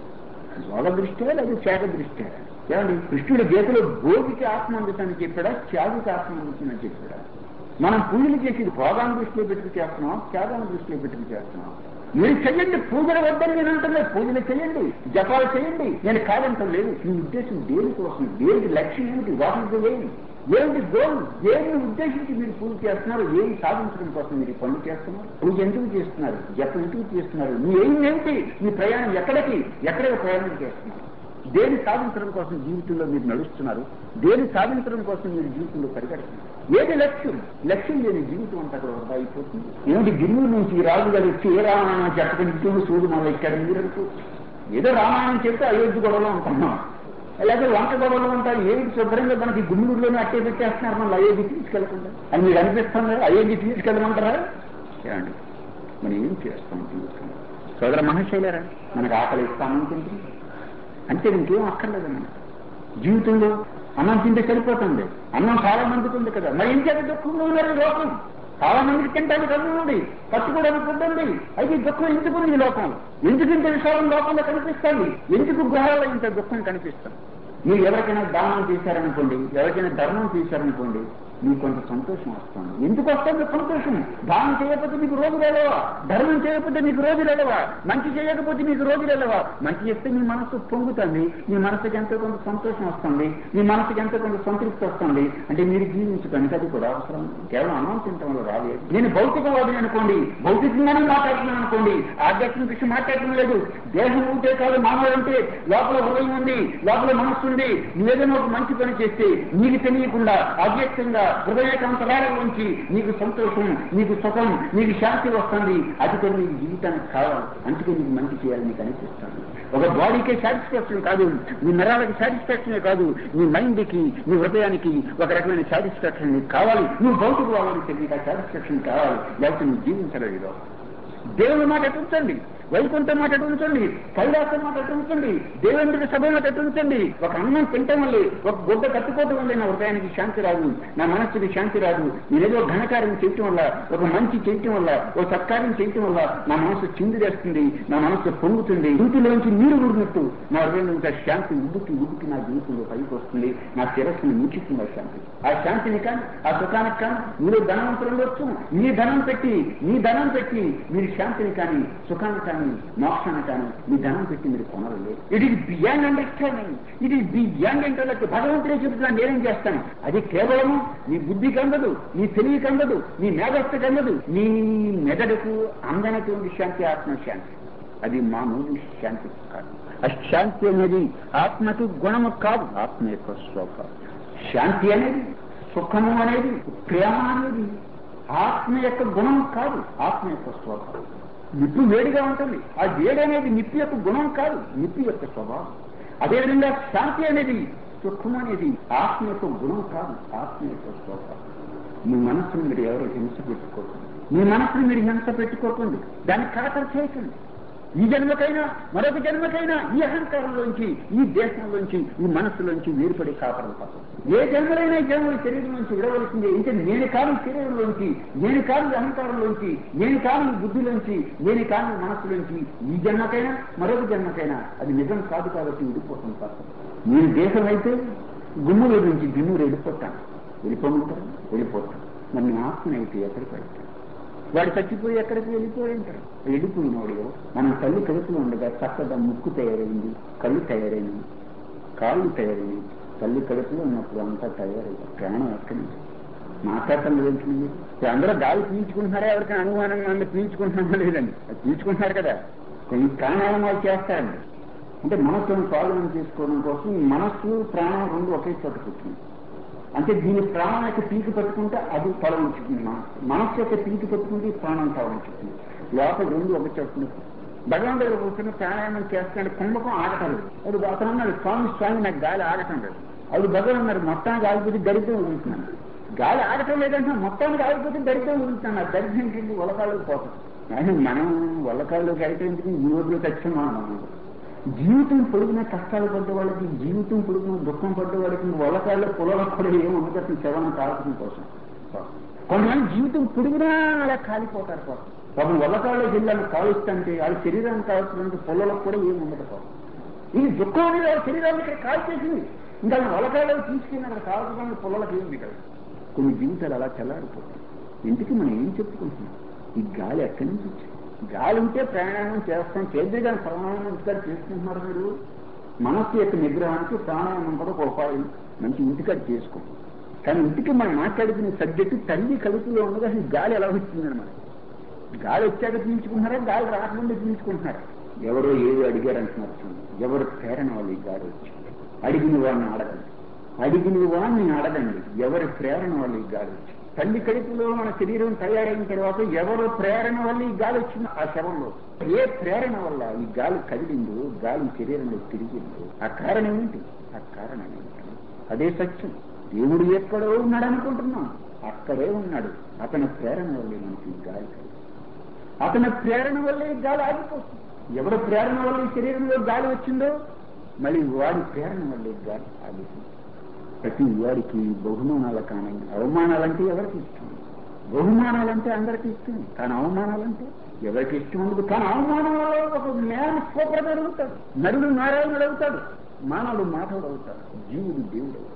భోగ దృష్ట్యా లేదా త్యాగ దృష్ట్యా ఏమండి కృష్ణుడి గీతలో భోగికి ఆత్మ అందుతుందని చెప్పాడా త్యాగికి ఆత్మ అందుతుందని చెప్పాడా మనం పూజలు చేసేది భోగాన్ని దృష్టిలో పెట్టుకు చేస్తున్నాం త్యాగాన్ని దృష్టిలో పెట్టుకు చేస్తున్నాం మీరు చెయ్యండి పూజలు వద్దని నేను అంటలేదు పూజలు చేయండి జపాలు చేయండి నేను కాదంటం లేదు మీ ఉద్దేశం దేని కోసం దేనికి లక్ష్యం ఏమిటి వాటికి ఏమి ఏమిటి గోల్ దేన్ని ఉద్దేశించి మీరు పూజ చేస్తున్నారు ఏం సాధించడం కోసం మీరు ఈ పనులు చేస్తున్నారు పూజ ఎందుకు చేస్తున్నారు జపం ఎందుకు చేస్తున్నారు మీ ఏం ఏమిటి మీ ప్రయాణం ఎక్కడికి ఎక్కడికి ప్రయాణం చేస్తున్నారు దేని సాధించడం కోసం జీవితంలో మీరు నడుస్తున్నారు దేని సాధించడం కోసం మీరు జీవితంలో పరిగెడుతున్నారు ఏది లక్ష్యం లక్ష్యం లేని జీవితం అంతా కూడా వృధా అయిపోతుంది ఏమిటి గిన్నెల నుంచి ఈ రాజు గారు వచ్చి ఏ రామాయణం చెప్పడం ఇచ్చిన సూర్యుడు మనం ఎక్కడ మీరు అనుకోవచ్చు ఏదో రామాయణం చెప్తే అయోధ్య గొడవలో ఉంటున్నాం లేకపోతే వంట గొడవలు ఉంటాయి ఏమిటి శుభ్రంగా మనకి గుమ్మిడిలోనే అట్టే పెట్టేస్తున్నారు మనం అయోధ్య తీసుకెళ్లకుండా అని మీకు అనిపిస్తుంది అయోధ్య తీసుకెళ్ళమంటారా ఏమండి మనం ఏం చేస్తాం జీవితంలో సోదర మహాశైలరా మనకు ఆకలి ఇస్తామనుకుంటుంది అంతే ఇంకేం అక్కర్లేదు మనం జీవితంలో అన్నం తింటే సరిపోతుంది అన్నం చాలా మందికి ఉంది కదా మరి ఇంకేత దుఃఖంగా ఉన్నారు ఈ లోకం చాలా మందికి తింటానికి అన్నం ఉంది పట్టుకోవడానికి ఫుడ్ ఉంది అయితే ఈ దుఃఖం ఎందుకు ఉంది ఈ లోకం ఎందుకు ఇంత విషయాలు లోకంలో కనిపిస్తుంది ఎందుకు గృహాల్లో ఇంత దుఃఖం కనిపిస్తుంది మీరు ఎవరికైనా దానం చేశారనుకోండి ఎవరికైనా ధర్మం చేశారనుకోండి మీకు కొంత సంతోషం వస్తుంది ఎందుకు వస్తుంది సంతోషం దానం చేయకపోతే మీకు రోజులు వెళ్ళవా ధర్మం చేయకపోతే మీకు రోజులు వెళ్ళవా మంచి చేయకపోతే మీకు రోజులు వెళ్ళవా మంచి చేస్తే మీ మనసు పొంగుతుంది మీ మనసుకి ఎంతో కొంత సంతోషం వస్తుంది మీ మనసుకి ఎంతో కొంత సంతృప్తి వస్తుంది అంటే మీరు జీవించడానికి అది కూడా అవసరం కేవలం అన్నం తినటం వల్ల రాలేదు నేను భౌతికవాదిని అనుకోండి భౌతికంగానే మాట్లాడుతున్నాను అనుకోండి ఆధ్యాత్మిక విషయం మాట్లాడటం లేదు దేహం ఉంటే కాదు మానవుడు అంటే లోపల హృదయం ఉంది లోపల మనస్సు ఉంది నువ్వేదైనా ఒక మంచి పని చేస్తే నీకు తెలియకుండా అవ్యక్తంగా హృదయకాంతరాలలోంచి నీకు సంతోషం నీకు సుఖం నీకు శాంతి వస్తుంది అది కూడా నీకు జీవితానికి కావాలి అందుకే నీకు మంచి చేయాలని నీకు అనిపిస్తాను ఒక బాడీకే సాటిస్ఫాక్షన్ కాదు నీ నరాలకి సాటిస్ఫాక్షనే కాదు నీ మైండ్కి నీ హృదయానికి ఒక రకమైన సాటిస్ఫాక్షన్ నీకు కావాలి నువ్వు భౌతిక వాళ్ళకి నీకు ఆ సాటిస్ఫాక్షన్ కావాలి లేకపోతే నువ్వు జీవించలేదు దేవుని మాట ఎటు ఉంచండి వైకుంఠం మాట ఎటు ఉంచండి కైలాసం మాట ఎటు ఉంచండి దేవునికి సభ మాట ఎటు ఉంచండి ఒక అన్నం తింటం వల్లే ఒక గుడ్డ కట్టుకోవటం వల్లే నా హృదయానికి శాంతి రాదు నా మనస్సుకి శాంతి రాదు నేనేదో ఘనకార్యం చేయటం వల్ల ఒక మంచి చేయటం వల్ల ఒక సత్కార్యం చేయటం వల్ల నా మనసు చిందిరేస్తుంది నా మనసు పొంగుతుంది ఇంటిలోంచి నీరు ఊడినట్టు నా హృదయం నుంచి ఆ శాంతి ఉబ్బుకి ఉబ్బుకి నా జీవితంలో పైకి వస్తుంది నా శిరస్సును ముచ్చిస్తుంది ఆ శాంతి ఆ శాంతిని కానీ ఆ సుఖానికి కానీ మీరు ధనవంతులు ఉండొచ్చు మీ ధనం పెట్టి మీ ధనం పెట్టి మీరు శాంతిని కానీ సుఖాన్ని కానీ మోక్షాన్ని కానీ మీ ధనం పెట్టి మీరు కొనలేదు it is beyond understanding it is beyond intellect భగవంతుడే చెబుతున్నాను నేనేం చేస్తాను అది కేవలం నీ బుద్ధికి అందదు నీ తెలివికి అందదు నీ మేధస్సుకి అందదు నీ మెదడుకు అందనటువంటి శాంతి ఆత్మశాంతి అది మామూలు శాంతి కాదు ఆ శాంతి అనేది ఆత్మకు గుణము కాదు ఆత్మ యొక్క స్వభావం శాంతి అనేది సుఖము అనేది ప్రేమ అనేది ఆత్మ యొక్క గుణం కాదు ఆత్మ యొక్క స్వభావం నిప్పు వేడిగా ఉంటుంది ఆ వేడి అనేది నిప్పు యొక్క గుణం కాదు నిప్పు యొక్క స్వభావం అదేవిధంగా శాంతి అనేది సుఖం అనేది ఆత్మ యొక్క గుణం కాదు ఆత్మ యొక్క స్వభావం మీ మనస్సును మీరు ఎవరు హింస పెట్టుకోకండి మీ మనస్సును మీరు హింస పెట్టుకోకండి దాన్ని ఖాతరు చేయకండి ఈ జన్మకైనా మరొక జన్మకైనా ఈ అహంకారంలోంచి ఈ దేశంలోంచి ఈ మనస్సులోంచి వేరుపడి కాపడం తప్ప ఏ జన్మలైనా ఈ జన్మల శరీరం నుంచి విడవలసిందే ఇంకా నేను కాని శరీరంలోంచి నేను కాని అహంకారంలోంచి నేను కాని బుద్ధిలోంచి నేను కాని మనస్సులోంచి ఈ జన్మకైనా మరొక జన్మకైనా అది నిజం కాదు కాబట్టి విడిపోతుంది తప్ప నేను దేశం అయితే గుమ్ముల నుంచి గిమ్ములు వెళ్ళిపోతాను వెళ్ళిపోమంటారు వెళ్ళిపోతాను మరి నీ ఆత్మనైతే ఎక్కడికి వెళ్తాను వాడు చచ్చిపోయి ఎక్కడికి వెళ్ళిపోయి ఉంటారు వెళ్ళిపోయినవాడు మనం తల్లి కడుపులో ఉండగా చక్కగా ముక్కు తయారైంది కళ్ళు తయారైంది కాళ్ళు తయారైంది తల్లి కడుపులో ఉన్నప్పుడు అంతా తయారైంది ప్రాణం ఎక్కడి నుంచి మాట్లాడటం వెళ్తుంది అందరూ గాలి పీల్చుకుంటున్నారా ఎవరికైనా అనుమానంగా ఉంది పీల్చుకుంటున్నామా లేదండి అది పీల్చుకుంటున్నారు కదా కొన్ని ప్రాణాయామాలు చేస్తారండి అంటే మనస్సును స్వాధీనం చేసుకోవడం కోసం ఈ మనస్సు ప్రాణం రెండు ఒకే చోట కూర్చుంది అంటే దీని ప్రాణం యొక్క పీకి పట్టుకుంటే అది తల ఉంచుతుంది మనస్సు మనస్సు యొక్క పీకి పట్టుకుంటే ఈ ప్రాణం తల ఉంచుతుంది లోపల రెండు ఒక చోటుని భగవాన్ దగ్గర కూర్చొని ప్రాణాయామం చేస్తున్నాడు కుంభకం ఆగటం లేదు అది అతను అన్నాడు స్వామి స్వామి నాకు గాలి ఆగటం లేదు అది భగవాన్ అన్నారు మొత్తానికి ఆగిపోతే దరిద్రం వదులుతున్నాను గాలి ఆగటం లేదంటే మొత్తానికి ఆగిపోతే దరిద్రం వదులుతున్నాను ఆ దరిద్రం ఏంటి వలకాళ్ళకి పోతాం కానీ మనం వల్లకాళ్ళకి అయితే ఎందుకు ఈ రోజులో ఖచ్చితంగా మనం జీవితం పొడిగిన కష్టాలు పడ్డ వాళ్ళకి జీవితం పొడిగిన దుఃఖం పడ్డ వాళ్ళకి వల్లకాళ్ళ పొలాలకు కూడా ఏం ఉండదు అసలు శవాన్ని కాల్చడం కోసం కొంతమంది జీవితం పొడిగినా అలా కాలిపోతారు పాపం పాపం వల్లకాళ్ళ జిల్లాను కాలుస్తుంటే వాళ్ళ శరీరాన్ని కాల్చడానికి పొలాలకు కూడా ఏం ఉండదు పాపం ఇది దుఃఖం అనేది వాళ్ళ శరీరాన్ని ఇక్కడ కాల్చేసింది ఇంకా వల్లకాళ్ళు తీసుకెళ్ళి అక్కడ కాల్చడానికి పొలాలకు ఏమి కదా కొన్ని జీవితాలు అలా చల్లారిపోతాయి ఇంటికి మనం ఏం చెప్పుకుంటున్నాం ఈ గాలి ఎక్కడి నుంచి వచ్చింది గాలి ఉంటే ప్రాణాయామం చేస్తాం చేద్దే కానీ ప్రాణాయామం ఇంటికాడ చేసుకుంటున్నారు మీరు మనస్సు యొక్క నిగ్రహానికి ప్రాణాయామం కూడా ఒక ఉపాయం మంచి ఇంటికాడ చేసుకో కానీ ఇంటికి మనం మాట్లాడుకునే సబ్జెక్టు తల్లి కలుపులో ఉండగా అసలు గాలి ఎలా వచ్చిందని మనకి గాలి వచ్చాక పీల్చుకుంటున్నారా గాలి రాకముందే పీల్చుకుంటున్నారా ఎవరో ఏదో అడిగారు అంటున్నారు చూడండి. ఎవరు ప్రేరణ వాళ్ళు ఈ గాలి వచ్చి అడిగిన వాడిని అడగండి అడిగిన వాడిని అడగండి ఎవరి ప్రేరణ వాళ్ళు ఈ గాలి వచ్చి తల్లి కడుపులో మన శరీరం తయారైన తర్వాత ఎవరు ప్రేరణ వల్ల ఈ గాలి వచ్చిందో ఆ శవంలో ఏ ప్రేరణ వల్ల ఈ గాలి కదిలిందో గాలి శరీరంలో తిరిగిందో ఆ కారణం ఏంటి ఆ కారణం ఏంటి అదే సత్యం దేవుడు ఎక్కడో ఉన్నాడు అనుకుంటున్నాం అక్కడే ఉన్నాడు అతని ప్రేరణ వల్లే మనకి ఈ గాలి కలిగింది అతని ప్రేరణ వల్లే ఈ గాలి ఆగిపోతుంది ఎవరి ప్రేరణ వల్ల ఈ శరీరంలో గాలి వచ్చిందో మళ్ళీ వాడి ప్రేరణ వల్లే ఈ గాలి ఆగిపోతుంది ప్రతి వాడికి బహుమానాలు కానీ అవమానాలంటే ఎవరికి ఇష్టం బహుమానాలంటే అందరికి ఇష్టం కానీ అవమానాలంటే ఎవరికి ఇష్టం ఉండదు కానీ అవమానాలలో ఒక జ్ఞాన స్వప్రదాలు అవుతాడు నరుడు నారాయణుడు అవుతాడు మానవుడు మాధవుడు అవుతాడు జీవుడు దేవుడు అవుతాడు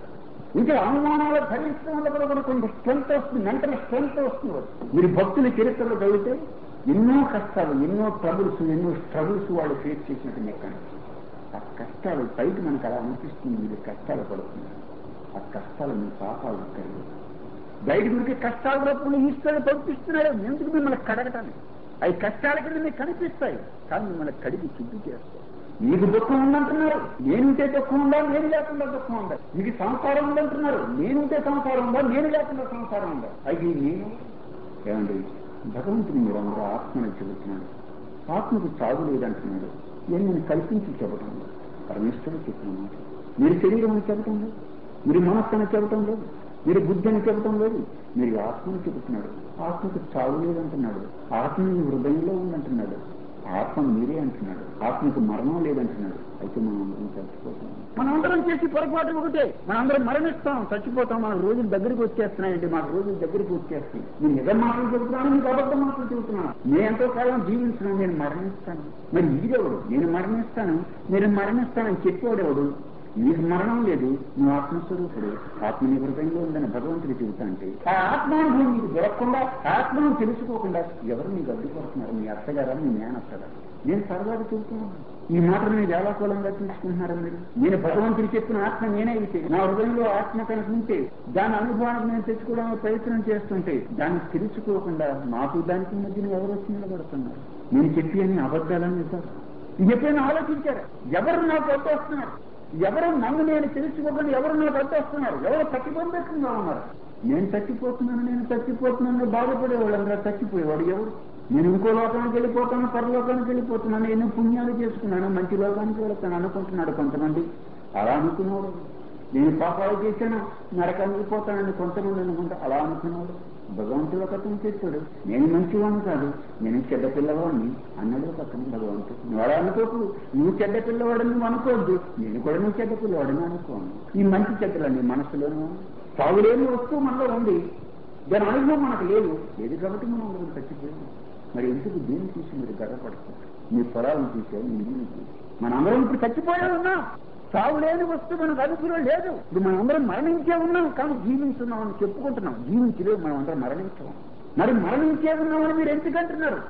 ఇంకా అవమానాలు భరించడం వల్ల కూడా మనకు కొంచెం స్ట్రెంత్ వస్తుంది మెంటల్ స్ట్రెంత్ వస్తుంది మీరు భక్తుల చరిత్రలో చదివితే ఎన్నో కష్టాలు ఎన్నో ట్రబుల్స్ ఎన్నో స్ట్రగుల్స్ వాళ్ళు ఫేస్ చేసినట్టు మీకు కనిపిస్తుంది ఆ కష్టాలు పైకి మనకు అలా అనిపిస్తుంది మీరు కష్టాలు పడుతున్నారు ఆ కష్టాలు మీ పాపాలు కలిగి బయట గురికి కష్టాల రూపంలో ఈశ్వరుడు పంపిస్తున్నాడు ఎందుకు మిమ్మల్ని కడగటానికి అవి కష్టాల కింద మీకు కనిపిస్తాయి కానీ మిమ్మల్ని కడిగి శుద్ధి చేస్తాయి మీకు దుఃఖం ఉందంటున్నారు నేనుంటే దుఃఖం ఉందా నేను లేకుండా దుఃఖం ఉందా మీకు సంసారం ఉందంటున్నారు నేనుంటే సంసారం ఉందా నేను లేకుండా సంసారం ఉందా అది నేను ఏమండి భగవంతుని మీరు అందరూ ఆత్మని చెబుతున్నాడు ఆత్మకు చావు లేదంటున్నాడు నేను నేను కల్పించి చెప్పడం లేదు పరమేశ్వరుడు చెప్పిన మాట మీరు శరీరం అని చెప్పటం లేదు మీరు మనస్సు అని చెప్పటం లేదు మీరు బుద్ధి అని చెప్పటం లేదు మీరు ఆత్మని చెబుతున్నాడు ఆత్మకు చావు లేదంటున్నాడు ఆత్మ మీ హృదయంలో ఉందంటున్నాడు ఆత్మ మీరే అంటున్నాడు ఆత్మకు మరణం లేదంటున్నాడు అయితే మనం అందరం చచ్చిపోతాం మనం అందరం చేసి పొరపాటు ఒకటే మనం అందరం మరణిస్తాం చచ్చిపోతాం మన రోజులు దగ్గరికి వచ్చేస్తున్నాయండి మాకు రోజులు దగ్గరికి వచ్చేస్తాయి నేను నిజం మాటలు చెబుతున్నాను మీకు అబద్ధం మాటలు చెబుతున్నాను నేను ఎంతో కాలం జీవించినాను నేను మరణిస్తాను మరి ఇదేవాడు నేను మరణిస్తాను నేను మరణిస్తానని చెప్పేవాడెవడు నీకు మరణం లేదు నువ్వు ఆత్మస్వరూపుడు ఆత్మ నీ హృదయంలో ఉందని భగవంతుడు చెబుతా అంటే ఆ ఆత్మానుభవం నీకు దొరకకుండా ఆత్మను తెలుసుకోకుండా ఎవరు నీకు అడ్డుపడుతున్నారు మీ అత్తగారా మీ మేనత్తగారు నేను సరదాగా చెబుతున్నాను ఈ మాటను మీరు వేలాకోళంగా తీసుకుంటున్నారు మీరు నేను భగవంతుడు చెప్పిన ఆత్మ నేనే అయితే నా హృదయంలో ఆత్మ కనుక ఉంటే దాని అనుభవానికి నేను తెచ్చుకోవడానికి ప్రయత్నం చేస్తుంటే దాన్ని తెలుసుకోకుండా నాకు దానికి మధ్యన ఎవరు వచ్చి నిలబడుతున్నారు నేను చెప్పి అని అబద్ధాలని సార్ ఇది ఎప్పుడైనా ఆలోచించారా ఎవరు నాకు అడ్డొస్తున్నారు ఎవరు నన్ను నేను తెలుసుకోకుండా ఎవరు నాకు అడ్డొస్తున్నారు ఎవరు ప్రతిబంధకంగా ఉన్నారు నేను చచ్చిపోతున్నాను నేను చచ్చిపోతున్నాను బాధపడే వాళ్ళందరూ చచ్చిపోయేవాడు ఎవరు నేను ఇంకో లోకానికి వెళ్ళిపోతాను పరలోకానికి వెళ్ళిపోతున్నాను ఎన్నో పుణ్యాలు చేసుకున్నాను మంచి లోకానికి వెళ్తాను అనుకుంటున్నాడు కొంతమంది అలా అనుకున్నాడు నేను పాపాలు చేశాను నరకానికి పోతానని కొంతమంది అనుకుంటా అలా అనుకున్నాడు భగవంతుడు ఒక అతను చెప్పాడు నేను మంచివాడిని కాదు నేను చెడ్డ పిల్లవాడిని అన్నాడు ఒక అతను భగవంతుడు నువ్వు అలా అనుకోకు నువ్వు చెడ్డ పిల్లవాడిని నువ్వు అనుకోవద్దు నేను కూడా నువ్వు చెడ్డ పిల్లవాడిని అనుకోను ఈ మంచి చెడ్డలన్నీ మనసులోనూ సాగులేని వస్తువు మనలో ఉంది దాని అనుభవం మనకు లేదు లేదు కాబట్టి మనం అందరం చచ్చిపోయాం మరి ఎందుకు దీన్ని చూసి మీరు గర్వపడతారు మీ పొలాలను చూసే మీ ఇల్లు చూసి మన అందరం ఇప్పుడు చచ్చిపోయే ఉన్నాం సాగు లేని వస్తువు మనకు అనుకూలం లేదు ఇప్పుడు మనం అందరం మరణించే ఉన్నాం కానీ జీవించున్నాం అని చెప్పుకుంటున్నాం జీవించలేదు మనం అందరం మరణించాం మరి మరణించే ఉన్నామని మీరు ఎందుకంటున్నారు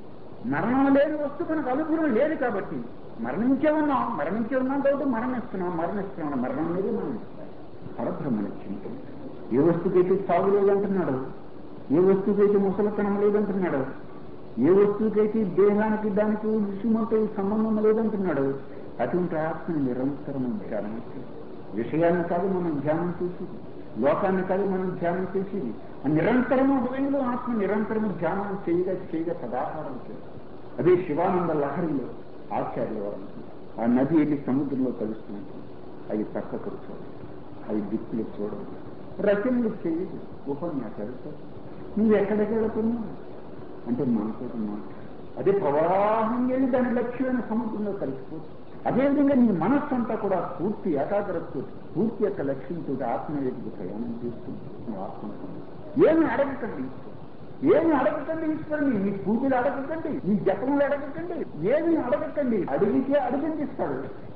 మరణం లేని వస్తువు మనకు అనుకూలం లేదు కాబట్టి మరణించే ఉన్నాం మరణించే ఉన్నాం కాబట్టి మరణిస్తున్నాం మరణిస్తున్నాం మరణం మీదే మరణిస్తాం పరబ్రహ్మని చింతన ఏ వస్తువుకైతే సాగు లేదంటున్నాడు ఏ వస్తువుకైతే ముసలతనం లేదంటున్నాడు ఏ వస్తువుకైతే దేహానికి దానికి విషమంతో సంబంధం లేదంటున్నాడు అటువంటి ఆత్మను నిరంతరం ధ్యానం చేసి విషయాన్ని కాదు మనం ధ్యానం చేసేది లోకాన్ని కాదు మనం ధ్యానం చేసేది ఆ నిరంతరము హృదయంలో ఆత్మ నిరంతరము ధ్యానం చేయగా చేయగా సదాహారం చేయాలి అదే శివానంద లహరిలో ఆచార్యుల వారు ఆ నది వెళ్ళి సముద్రంలో కలుస్తున్నట్టు అది పక్కకు చూడాలి అది దిక్కులు చూడదు రచనలు చేయదు ఉపన్యాసాలు సార్ నువ్వు ఎక్కడికి వెళుతున్నావు అంటే మనతో మాట అదే ప్రవాహం వెళ్ళి దాని లక్ష్యమైన సముద్రంలో కలిసిపోతుంది అదేవిధంగా నీ మనస్సు అంతా కూడా పూర్తి ఏకాగ్రతతో పూర్తి యొక్క లక్ష్యంతో ఆత్మ ఎదుగు ప్రయాణం చేస్తుంది నువ్వు ఆత్మ ఏమి అడగకండి ఏమి అడగకండి ఈశ్వరుని నీ పూజలు అడగకండి నీ జపములు అడగకండి ఏమి అడగకండి అడిగితే అడిగిందిస్తాడు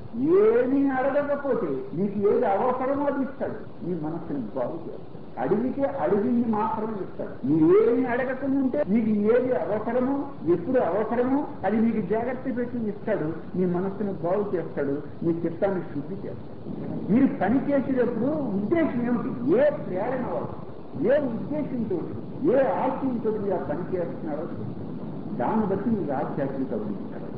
ఏమీ అడగకపోతే నీకు ఏది అవసరమో అది ఇస్తాడు నీ మనస్సుని బాగు చేస్తాడు అడిగితే అడిగింది మాత్రమే ఇస్తాడు నీవేమి అడగకుండా ఉంటే నీకు ఏది అవసరమో ఎప్పుడు అవసరమో అది నీకు జాగ్రత్త పెట్టి ఇస్తాడు నీ మనస్సును బాగు చేస్తాడు నీ చిత్తాన్ని శుద్ధి చేస్తాడు మీరు పని చేసేటప్పుడు ఉద్దేశం ఏమిటి ఏ ప్రేరణ వల్ల ఏ ఉద్దేశంతో ఏ ఆశయంతో మీరు ఆ పని చేస్తున్నారో దాన్ని బట్టి మీకు ఆధ్యాత్మిక అభివృద్ధి కలదు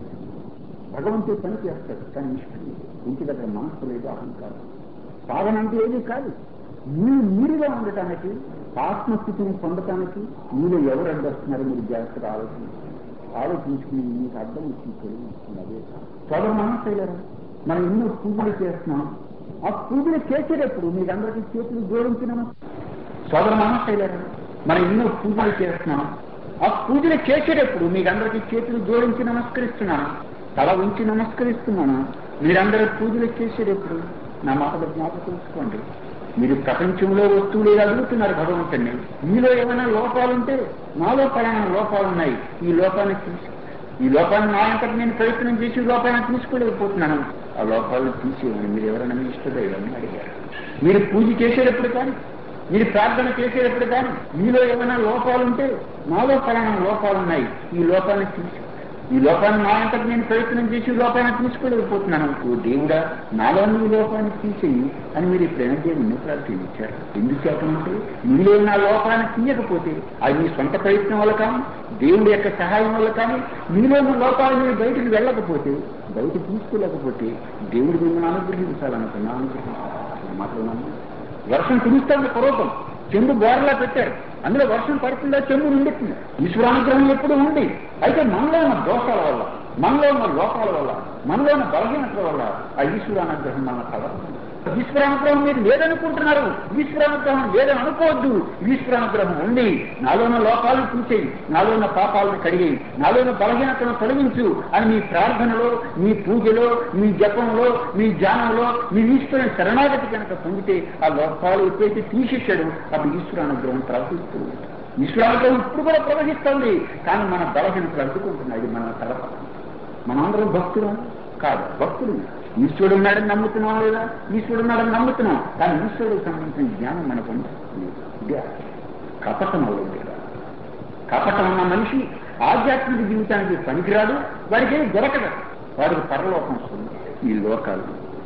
భగవంతుడు పని చేస్తాడు కానీ ఇష్టం లేదు. ఇంటి దగ్గర మనస్సు లేదు అహంకారం సాధన అంటే ఏది కాదు మీరు మీరుగా ఉండటానికి ఆత్మస్థితిని పొందటానికి మీరు ఎవరు అడ్డొస్తున్నారో మీరు జాగ్రత్తగా ఆలోచించాలి ఆలోచించుకుని మీకు అర్థం వచ్చింది తెలియజేస్తుంది అదే సోదర మనస్సు మనం ఎన్నో పూజలు చేస్తున్నాం ఆ పూజలు చేసేటప్పుడు మీకు అందరికీ చేతులు జోడించిన సోదర మనస్సు మనం ఎన్నో పూజలు చేస్తున్నాం ఆ పూజలు చేసేటప్పుడు మీకు అందరికీ చేతులు జోడించి నమస్కరిస్తున్నాను తల ఉంచి నమస్కరిస్తున్నాను మీరందరూ పూజలు చేసేటప్పుడు నా మాటలు జ్ఞాపకం ఉంచుకోండి మీరు ప్రపంచంలో వస్తువులు అడుగుతున్నారు భగవంతుని మీలో ఏమైనా లోపాలుంటే నాలో పలానా లోపాలు ఉన్నాయి ఈ లోపాన్ని తీసి ఈ లోపాన్ని నా అంతటి నేను ప్రయత్నం చేసి ఈ లోపాన్ని తీసుకోలేకపోతున్నాను ఆ లోపాలను తీసేయమని మీరు ఎవరైనా మీ ఇష్టదైవాన్ని అడిగారు మీరు పూజ చేసేటప్పుడు కానీ మీరు ప్రార్థన చేసేటప్పుడు కానీ మీలో ఏమైనా లోపాలు ఉంటే నాలో పలానా లోపాలు ఉన్నాయి ఈ లోపాన్ని తీసి ఈ లోపాన్ని నా అంతటి నేను ప్రయత్నం చేసి ఈ లోపాన్ని తీసుకోలేకపోతున్నాను ఓ దేవుడా నాలో ఈ లోపాన్ని తీసేయి అని మీరు ఎప్పుడైనా దేవుణ్ణి ప్రార్థించారు ఎందుచేతనంటే మీలో నా లోపాన్ని తీయకపోతే అది మీ సొంత ప్రయత్నం వల్ల కానీ దేవుడి యొక్క సహాయం వల్ల కానీ మీలో ఉన్న లోపాలు మీరు బయటకు వెళ్ళకపోతే బయట తీసుకోలేకపోతే దేవుడు మిమ్మల్ని అనుగ్రహించాలనుకున్నా అనుగ్రహించాలి మాత్రం వర్షం కురుస్తుంది పూర్వకం చెండు బోరలా పెట్టారు అందులో వర్షం పడుతుందా చెండు నిండుతుంది ఈశ్వరానుగ్రహం ఎప్పుడు ఉంది అయితే మనలో ఉన్న దోషాల వల్ల మనలో ఉన్న లోపాల వల్ల మనలో ఉన్న బలహీనతల వల్ల ఆ ఈశ్వరానుగ్రహం మన కలగదు ఈశ్వరానుగ్రహం మీరు లేదనుకుంటున్నారు ఈశ్వరానుగ్రహం లేదని అనుకోవద్దు ఈశ్వరానుగ్రహం ఉంది నాలో ఉన్న లోపాలను చూసేయి నాలో ఉన్న పాపాలను కడిగి నాలో ఉన్న బలహీనతను తొలగించు అని మీ ప్రార్థనలో మీ పూజలో మీ జపంలో మీ ధ్యానంలో మీ ఈశ్వరుని శరణాగతి కనుక పొందితే ఆ లోపాలు ఎప్పుడైతే తీసేశాడు అప్పుడు ఈశ్వరానుగ్రహం ప్రవహిస్తూ ఈశ్వరానుగ్రహం ఇప్పుడు కూడా ప్రవహిస్తుంది కానీ మన బలహీనతలు అడ్డుకుంటున్నాయి ఇది మన తలప మనందరం భక్తులు కాదు భక్తులు ఈశ్వరుడు ఉన్నాడని నమ్ముతున్నాం లేదా ఈశ్వరుడు ఉన్నాడని నమ్ముతున్నాం కానీ ఈశ్వరుడికి సంబంధించిన జ్ఞానం మనకు ఉంది. ఇదే కపటం వల్ల ఉండేది. కపటం ఉన్న మనిషి ఆధ్యాత్మిక జీవితానికి పనికిరాడు వాడికి ఏమి దొరకదు వాడికి పరలోకం వస్తుంది ఈ లోకాలు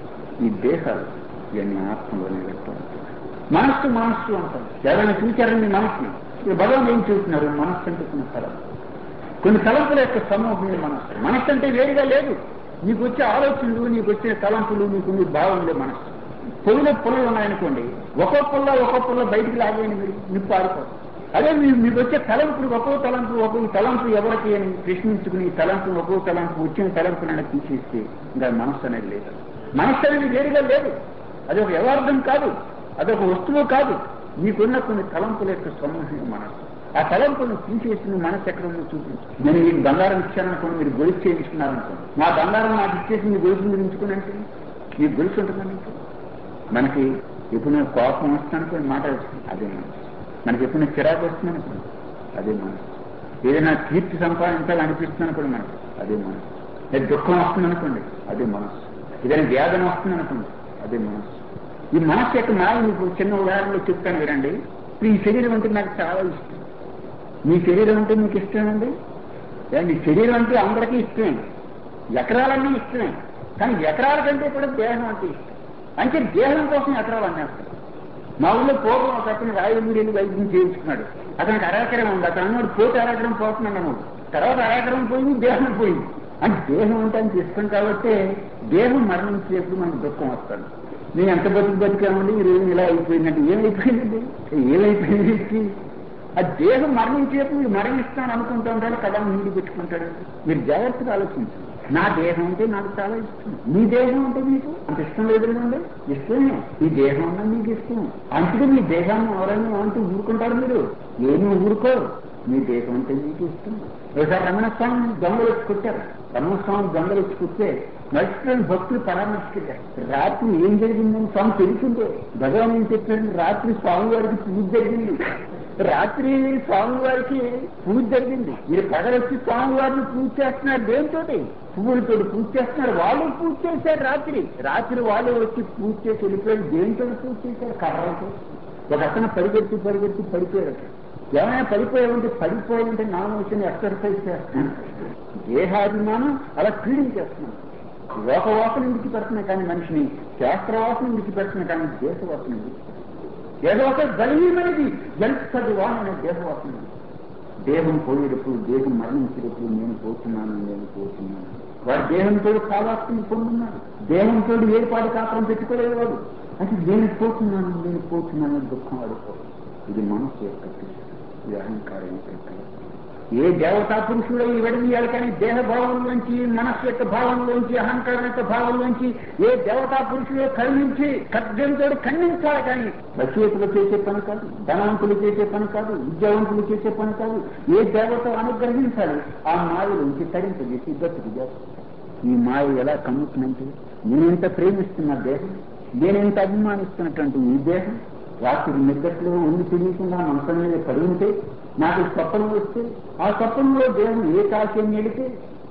ఈ దేహాలు ఇవన్నీ ఆత్మలోనే పెడతారు మనస్సు మనస్సు అంటారు ఎవరైనా చూచారండి మనస్సు ఇప్పుడు భగవాన్ ఏం చూస్తున్నారు మనస్సు అంటే కొన్ని తలం కొన్ని తలంపుల యొక్క సమూహమే మనస్సు మనస్సు అంటే వేరుగా లేదు నీకు వచ్చే ఆలోచనలు నీకు వచ్చే తలంపులు నీకు నీ భావనలే మనస్సు పొయ్యిలో పొలలు ఉన్నాయనుకోండి ఒక్కో పొల్ల ఒక్కో పొల్ల బయటికి లాగేయండి మీరు నిప్పు ఆరిపోతుంది అదే మీ- మీకు వచ్చే తలంపులు ఒక్కో తలంపు ఒక్కో తలంపు ఎవరికి అని ప్రశ్నించుకుని ఈ తలంపు ఒక్కో తలంపు వచ్చిన తలంపునైనా తీసేస్తే ఇంకా మనస్సు అనేది లేదు మనస్సు అనేది వేరుగా లేదు అది ఒక యథార్థం కాదు అదొక వస్తువు కాదు మీకున్న కొన్ని తలంపుల యొక్క సమూహం మనస్సు ఆ తలంపులను తీసేసిన మనసు ఎక్కడ ఉందో చూపించు నేను మీకు బంగారం ఇచ్చాననుకోండి మీరు గొలుసు చేయించుకున్నారనుకోండి నా బంగారం నాకు ఇచ్చేసి మీ గొలుసు మీరు ఉంచుకునంటే మీకు గొలుసు ఉంటుందండి మనకి ఎప్పుడైనా కోపం వస్తుందనుకోండి మాట వస్తుంది అదే మనసు మనకి ఎప్పుడైనా చిరాకు వస్తుందనుకోండి అదే మనసు ఏదైనా కీర్తి సంపాదించాలనిపిస్తుంది కూడా మనకు అదే మనసు లేదా దుఃఖం వస్తుందనుకోండి అదే మనసు ఏదైనా వేదన వస్తుందనుకోండి అదే మనసు ఈ మనసు యొక్క మాయ మీకు చిన్న ఉదాహరణలో చెప్తాను వినండి ఇప్పుడు ఈ శరీరం అంటే నాకు చాలా ఇష్టం మీ శరీరం అంటే మీకు ఇష్టమేనండి ఏ, మీ శరీరం అంటే అందరికీ ఇష్టమే ఎకరాలన్నీ ఇష్టమే కానీ ఎకరాల కంటే కూడా దేహం అంటే ఇష్టం అంటే దేహం కోసం ఎకరాలు అన్నేస్తారు మా ఊళ్ళో పూర్వం ఒక అతను రాయలూరు వెళ్ళి వైద్యం చేయించుకున్నాడు అతనికి అరాకరం ఉంది అతను అన్నాడు పోతే అరాకరం పోతున్నాడు అన్నాడు తర్వాత అరాకరం పోయింది దేహం పోయింది అంటే దేహం అంటే అంత ఇష్టం కాబట్టి దేహం మరణించేప్పుడు మనకు దుఃఖం వస్తుంది నేను ఎంత బతుకు బతికామండి ఈ రోజు ఇలా అయిపోయిందంటే ఏమైపోయిందండి ఏమైపోయింది ఆ దేహం మరణించేప్పుడు మీరు మరణిస్తాను అనుకుంటూ ఉంటాడు కదా నీళ్ళు పెట్టుకుంటాడు మీరు జాగ్రత్తగా ఆలోచించండి నా దేహం అంటే నాకు చాలా ఇష్టం మీ దేహం అంటే మీకు అంత ఇష్టం లేదు కదండి ఇష్టమే ఈ దేహం అన్నా మీకు ఇష్టం అందుకే మీ దేహాన్ని ఎవరైనా అంటూ ఊరుకుంటారు మీరు ఏమీ ఊరుకోరు మీ దేహం అంటే మీకు ఇష్టం ఒకసారి రమణస్వామి దొంగలు వచ్చి కొట్టారు రమణస్వామి దొంగలు వచ్చి కొట్టే మర్చిపోయిన భక్తులు పరామర్శించారు రాత్రి ఏం జరిగిందని స్వామి తెలిసిందే భగవాన్ ఏం చెప్పాడు రాత్రి స్వామి వారికి పూజ జరిగింది రాత్రి స్వామి వారికి పూజ జరిగింది మీరు పగలొచ్చి స్వామి వారిని పూజ చేస్తున్నారు దేంతోటి పువ్వులతో పూజ చేస్తున్నారు వాళ్ళు పూజ చేశారు రాత్రి రాత్రి వాళ్ళు వచ్చి పూజ చేసి వెళ్ళిపోయారు దేంతో పూజ చేశారు కర్రలతో ఒక అతను పరిగెత్తి పరిగెత్తి పడిపోయాడు ఏమైనా పడిపోయావంటే పడిపోయావంటే నా వచ్చిన ఎక్సర్సైజ్ చేస్తున్నాను దేహాభిమానం అలా పీడించేస్తున్నాను లోకవాసన విడిచిపెడుతున్నాయి కానీ మనిషిని శాస్త్రవాసన విడిచిపెడుతున్నాయి కానీ దేశవాసన దేశవాసన బలీయమైనది ఎంత వాహన దేశవాసన దేహం పోయేటప్పుడు దేహం మరణించేటప్పుడు నేను పోతున్నాను నేను పోతున్నాను వాడు దేహంతో కావాల్సింది పొందున్నాడు దేహంతో ఏర్పాటు కాపురం పెట్టుకోలేదు వాడు అంటే నేను పోతున్నాను నేను పోతున్నాను అని దుఃఖం ఆడుకో ఇది మనసు యొక్క స్థితి. ఇది అహంకారం యొక్క స్థితి. ఏ దేవతా పురుషుడు ఈ విడదీయాలి కానీ దేహ భావంలోంచి మనస్సు యొక్క భావంలోంచి అహంకారం యొక్క భావంలోంచి ఏ దేవతా పురుషుడే కరుణించి ఖడ్గంతో ఖండించాలి కానీ రచయితలు చేసే పని కాదు ధనవంతులు చేసే పని కాదు విద్యావంతులు చేసే పని కాదు ఏ దేవత అనుగ్రహించాలి ఆ మాయలోంచి తరింపజేసి గట్టుకు చేస్తారు ఈ మాయ ఎలా కమ్ముతుందంటే నేనెంత ప్రేమిస్తున్న దేహం నేనెంత అభిమానిస్తున్నటువంటి ఈ దేహం రాత్రి నిద్దట్లో ఉండి తెలియకుండా మనసు మీద పడి ఉంటే నాకు స్వప్నం వస్తే ఆ స్వప్నంలో దేహం ఏ కాశీని వెళితే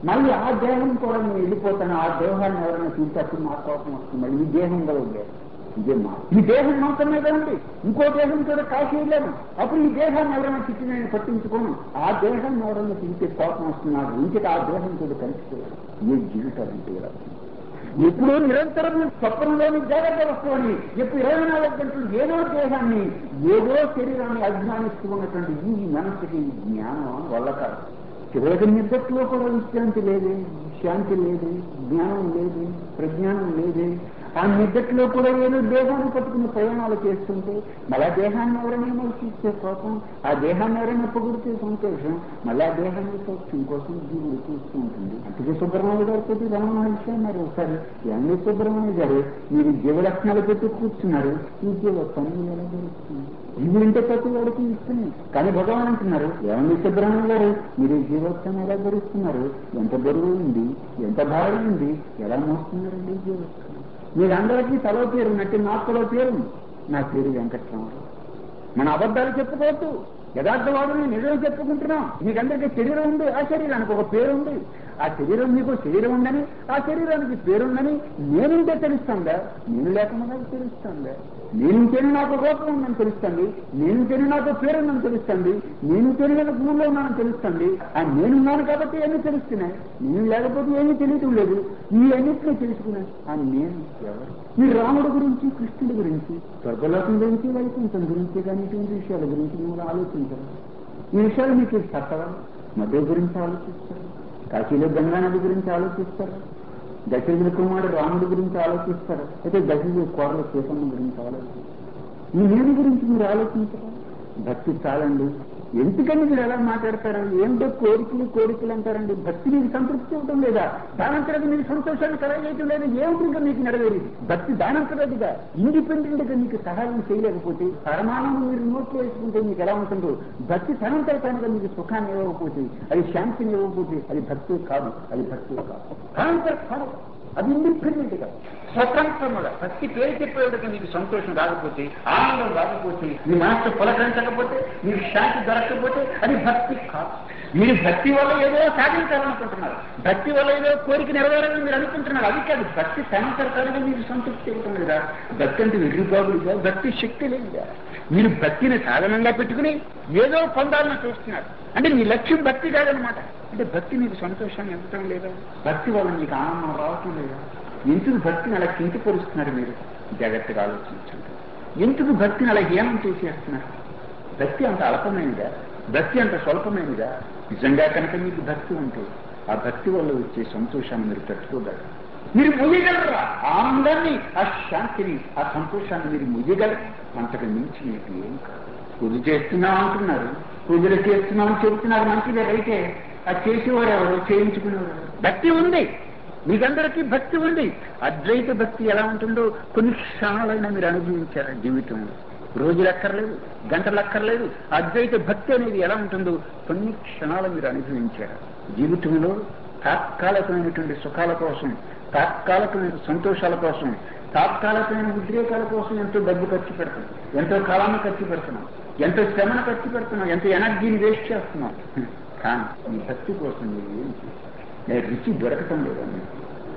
మళ్ళీ ఆ దేహం కూడా నేను వెళ్ళిపోతాను ఆ దేహాన్ని ఎవరైనా చూస్తే అప్పుడు నా కోపం వస్తుంది మళ్ళీ ఈ దేహం కూడా ఉండేది ఇదే మా ఈ దేహం మాత్రమే ఉంది ఇంకో దేహం కూడా కాశీ వెళ్ళాను అప్పుడు ఈ దేహాన్ని ఎవరైనా తిట్టి నేను పట్టించుకోను ఆ దేహాన్ని ఎవరైనా తింటే కోపం వస్తున్నాడు ఇంకటి ఆ దేహం కూడా కలిసిపోయాడు ఏ జీవితాలు అంటే ఇలా ఉంది. ఎప్పుడూ నిరంతరం స్వప్నంలోని జాగ్రత్త వస్తువుని ఎప్పుడు ఇరవై నాలుగు గంటలు ఏదో దేహాన్ని ఏదో శరీరాన్ని అభిమానిస్తూ ఉన్నటువంటి ఈ మనసుకి జ్ఞానం వల్ల కాదు చివరికి నిద్రలో కూడా విశ్రాంతి లేదు శాంతి లేదు జ్ఞానం లేదు ప్రజ్ఞానం లేదు ఆ నిద్రలో కూడా ఏదో దేహాన్ని పట్టుకుని ప్రయాణాలు చేస్తుంటే మళ్ళా దేహాన్ని ఎవరైనా మోసిస్తే కోపం ఆ దేహాన్ని ఎవరైనా పొగిడితే సంతోషం మళ్ళీ ఆ దేహాన్ని సౌఖ్యం కోసం జీవుడు చూస్తూ ఉంటుంది అందుకే సుబ్రహ్మణ్య గారు పెట్టి రమణ మహర్షి అన్నారు ఒకసారి ఎండి సుబ్రహ్మణ్య గారు మీరు జీవలక్షణాలు పెట్టి కూర్చున్నారు ఈ జీవత్వాన్ని ఎలా జరుగుతుంది జీవుడు అంటే ప్రతి వాడికి ఇస్తుంది కానీ భగవాన్ అంటున్నారు ఏమండి సుబ్రహ్మణ్య గారు మీరు ఈ జీవత్వాన్ని ఎలా భరిస్తున్నారు ఎంత బరువు ఉంది ఎంత భారం ఉంది ఎలా మోస్తున్నారండి ఈ జీవత్వం మీరందరికీ తలో పేరు ఉన్నట్టు నాకు తలో పేరు ఉంది. నా పేరు వెంకట్రామరావు మన అబద్ధాలు చెప్పుకోవద్దు యథార్థవాదుని నిజం చెప్పుకుంటున్నాం మీకందరికీ శరీరం ఉంది ఆ శరీరానికి ఒక పేరు ఉంది ఆ శరీరం మీకు శరీరం ఉందని ఆ శరీరానికి పేరుందని నేనుంటే తెలుస్తుందా నేను లేకుండా నాకు తెలుస్తుందా నేనుంటేనే నాకు రూపం ఉందని తెలుస్తుంది నేనుంటేనే నాకు పేరుందని తెలుస్తుంది నేనుంటేనే నేను భూమిలో ఉన్నానని తెలుస్తుంది ఆ నేనున్నాను కాబట్టి అన్ని తెలుస్తున్నాయి నేను లేకపోతే ఏమీ తెలియటం లేదు ఈ అన్నింటినీ తెలుసుకున్నాను ఆ నేను ఎవరు ఈ రాముడు గురించి కృష్ణుడి గురించి స్వర్గలోకం గురించి వైకుంఠం గురించి కానీ ఇటువంటి విషయాల గురించి మీరు ఆలోచించరు ఈ విషయాలు మీకు తప్పవా మధ్య గురించి ఆలోచిస్తారు కాశీలో గంగా నది గురించి ఆలోచిస్తారు దశరథుల కుమారుడు రాముడి గురించి ఆలోచిస్తారు అయితే దశరథుల కోరల సీతమ్మ గురించి ఆలోచిస్తారు ఈ నేను గురించి మీరు ఆలోచించరా భక్తి చాలండి ఎందుకని మీరు ఎలా మాట్లాడతారు ఏమిటో కోరికలు కోరికలు అంటారండి భక్తి మీకు సంతృప్తి ఇవ్వటం లేదా దానంతరది మీకు సంతోషాన్ని కలగజేయటం లేదా ఏమిటి ఇంకా మీకు నెరవేరేది భక్తి దానంతరదిగా ఇండిపెండెంట్ గా మీకు సహాయం చేయలేకపోతే పరమాణం మీరు నోట్లో వేసుకుంటే మీకు ఎలా ఉంటుందో భక్తి తనంతర తనగా మీకు సుఖాన్ని ఇవ్వకపోతే అది శాంతిని ఇవ్వకపోతే అది భక్తి కాదు అది భక్తి కాదు తనంతర కాదు అది ఇండిపెండెంట్ గా స్వతంత్రముగా భక్తి పేరు చెప్పేవాడికి మీకు సంతోషం రాకపోతే ఆనందం రాకపోతే మీ మనస్సు పులకరించకపోతే మీకు శాంతి దొరకకపోతే అది భక్తి కాదు మీరు భక్తి వల్ల ఏదో సాధించాలనుకుంటున్నారు భక్తి వల్ల ఏదో కోరిక నెరవేరాలని మీరు అనుకుంటున్నారు అది కాదు భక్తి తనంతరతరంగా మీకు సంతృప్తి ఇవ్వటం లేదా భక్తి అంటే వెర్రిబాబులుగా భక్తి శక్తి లేదుగా మీరు భక్తిని సాధనంగా పెట్టుకుని ఏదో పొందాలని చూస్తున్నారు అంటే మీ లక్ష్యం భక్తి కాదనమాట అంటే భక్తి మీకు సంతోషాన్ని ఇవ్వటం లేదా భక్తి వల్ల మీకు ఆనందం రావటం లేదా ఎందుకు భక్తిని అలా కించపరుస్తున్నారు మీరు జాగ్రత్తగా ఆలోచించండి ఎందుకు భక్తిని అలా హీనం చేసేస్తున్నారు భక్తి అంత అల్పమైనదా భక్తి అంత స్వల్పమైనదా నిజంగా కనుక మీకు భక్తి ఉంటే ఆ భక్తి వల్ల వచ్చే సంతోషాన్ని మీరు తట్టుకోగలరు మీరు ముయ్యగలరా ఆ ఆనందాన్ని ఆ శాంతిని ఆ సంతోషాన్ని మీరు ముయ్యగలరు అంతకు మించి మీకు ఏం కాదు పూజ చేస్తున్నాం అంటున్నారు పూజలు చేస్తున్నాం చెప్తున్నారు మంచిదే అయితే అది చేసేవారు ఎవరు చేయించుకునేవారు భక్తి ఉంది మీకందరికీ భక్తి ఉంది అద్వైత భక్తి ఎలా ఉంటుందో కొన్ని క్షణాలైనా మీరు అనుభవించారు జీవితంలో రోజులు అక్కర్లేదు గంటలు అక్కర్లేదు అద్వైత భక్తి అనేది ఎలా ఉంటుందో కొన్ని క్షణాలు మీరు అనుభవించారు జీవితంలో తాత్కాలికమైనటువంటి సుఖాల కోసం తాత్కాలికమైన సంతోషాల కోసం తాత్కాలికమైన ఉద్రేకాల కోసం ఎంతో డబ్బు ఖర్చు పెడతాం ఎంతో కాలాన్ని ఖర్చు పెడుతున్నాం ఎంతో శ్రమను ఖర్చు పెడుతున్నాం ఎంతో ఎనర్జీని వేస్ట్ చేస్తున్నాం కానీ ఈ భక్తి కోసం మీరు ఏం చేస్తారు రుచి దొరకటం లేదా మీకు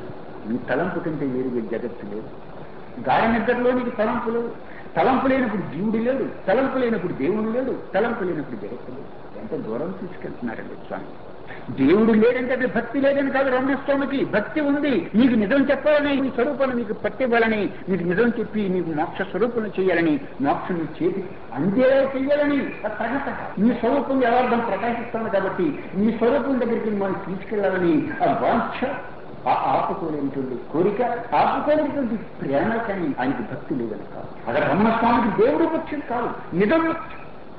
మీ తలంపు కంటే వేరుగా జగత్తు లేదు గాఢ నిద్రలో నీకు తలంపు లేదు తలంపు లేనప్పుడు జీవుడు లేడు తలంపు లేనప్పుడు దేవుడు లేడు తలంపు లేనప్పుడు జగత్తు లేదు ఎంత దూరం తీసుకెళ్తున్నారండి స్వామి దేవుడు లేదంటే అది భక్తి లేదని కాదు రమణస్వామికి భక్తి ఉంది మీకు నిజం చెప్పాలని మీ స్వరూపాన్ని మీకు పట్టివ్వాలని మీకు నిజం చెప్పి మీకు మోక్ష స్వరూపం చేయాలని మోక్షం మీ చేతి అందేలా చేయాలని తగత మీ స్వరూపం యథార్థం ప్రకాశిస్తాను కాబట్టి మీ స్వరూపం దగ్గరికి మనం తీసుకెళ్లాలని ఆ వాంఛ ఆ ఆపుకోలేనటువంటి కోరిక ఆపుకోలేనటువంటి ప్రేమ కానీ ఆయనకి భక్తి లేదని కాదు అక్కడ రమణస్వామికి దేవుడు ముఖ్యం కాదు నిజం ముఖ్యం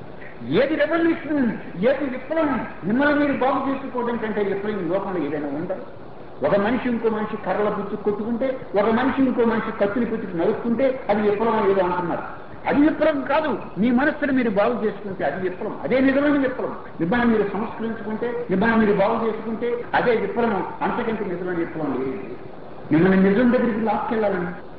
ఏది రెవల్యూషన్ ఏది విప్లవం మిమ్మల్ని మీరు బాగు చేసుకోవడం కంటే విప్లవం ఈ లోకంలో ఏదైనా ఉందా ఒక మనిషి ఇంకో మనిషి కర్రల పుచ్చి కొట్టుకుంటే ఒక మనిషి ఇంకో మనిషి కత్తులు పెట్టుకు నరుక్కుంటే అది విప్లవం ఏదో అంటున్నారు అది విప్లవం కాదు మీ మనస్సును మీరు బాగు చేసుకుంటే అది విప్లవం అదే నిజమైన విప్లవం మిమ్మల్ని మీరు సంస్కరించుకుంటే మిమ్మల్ని మీరు బాగు చేసుకుంటే అదే విప్లవం అంతకంటే నిజమైన విప్లవం లేదు మిమ్మల్ని నిజం దగ్గరికి లాక్కెళ్ళాలని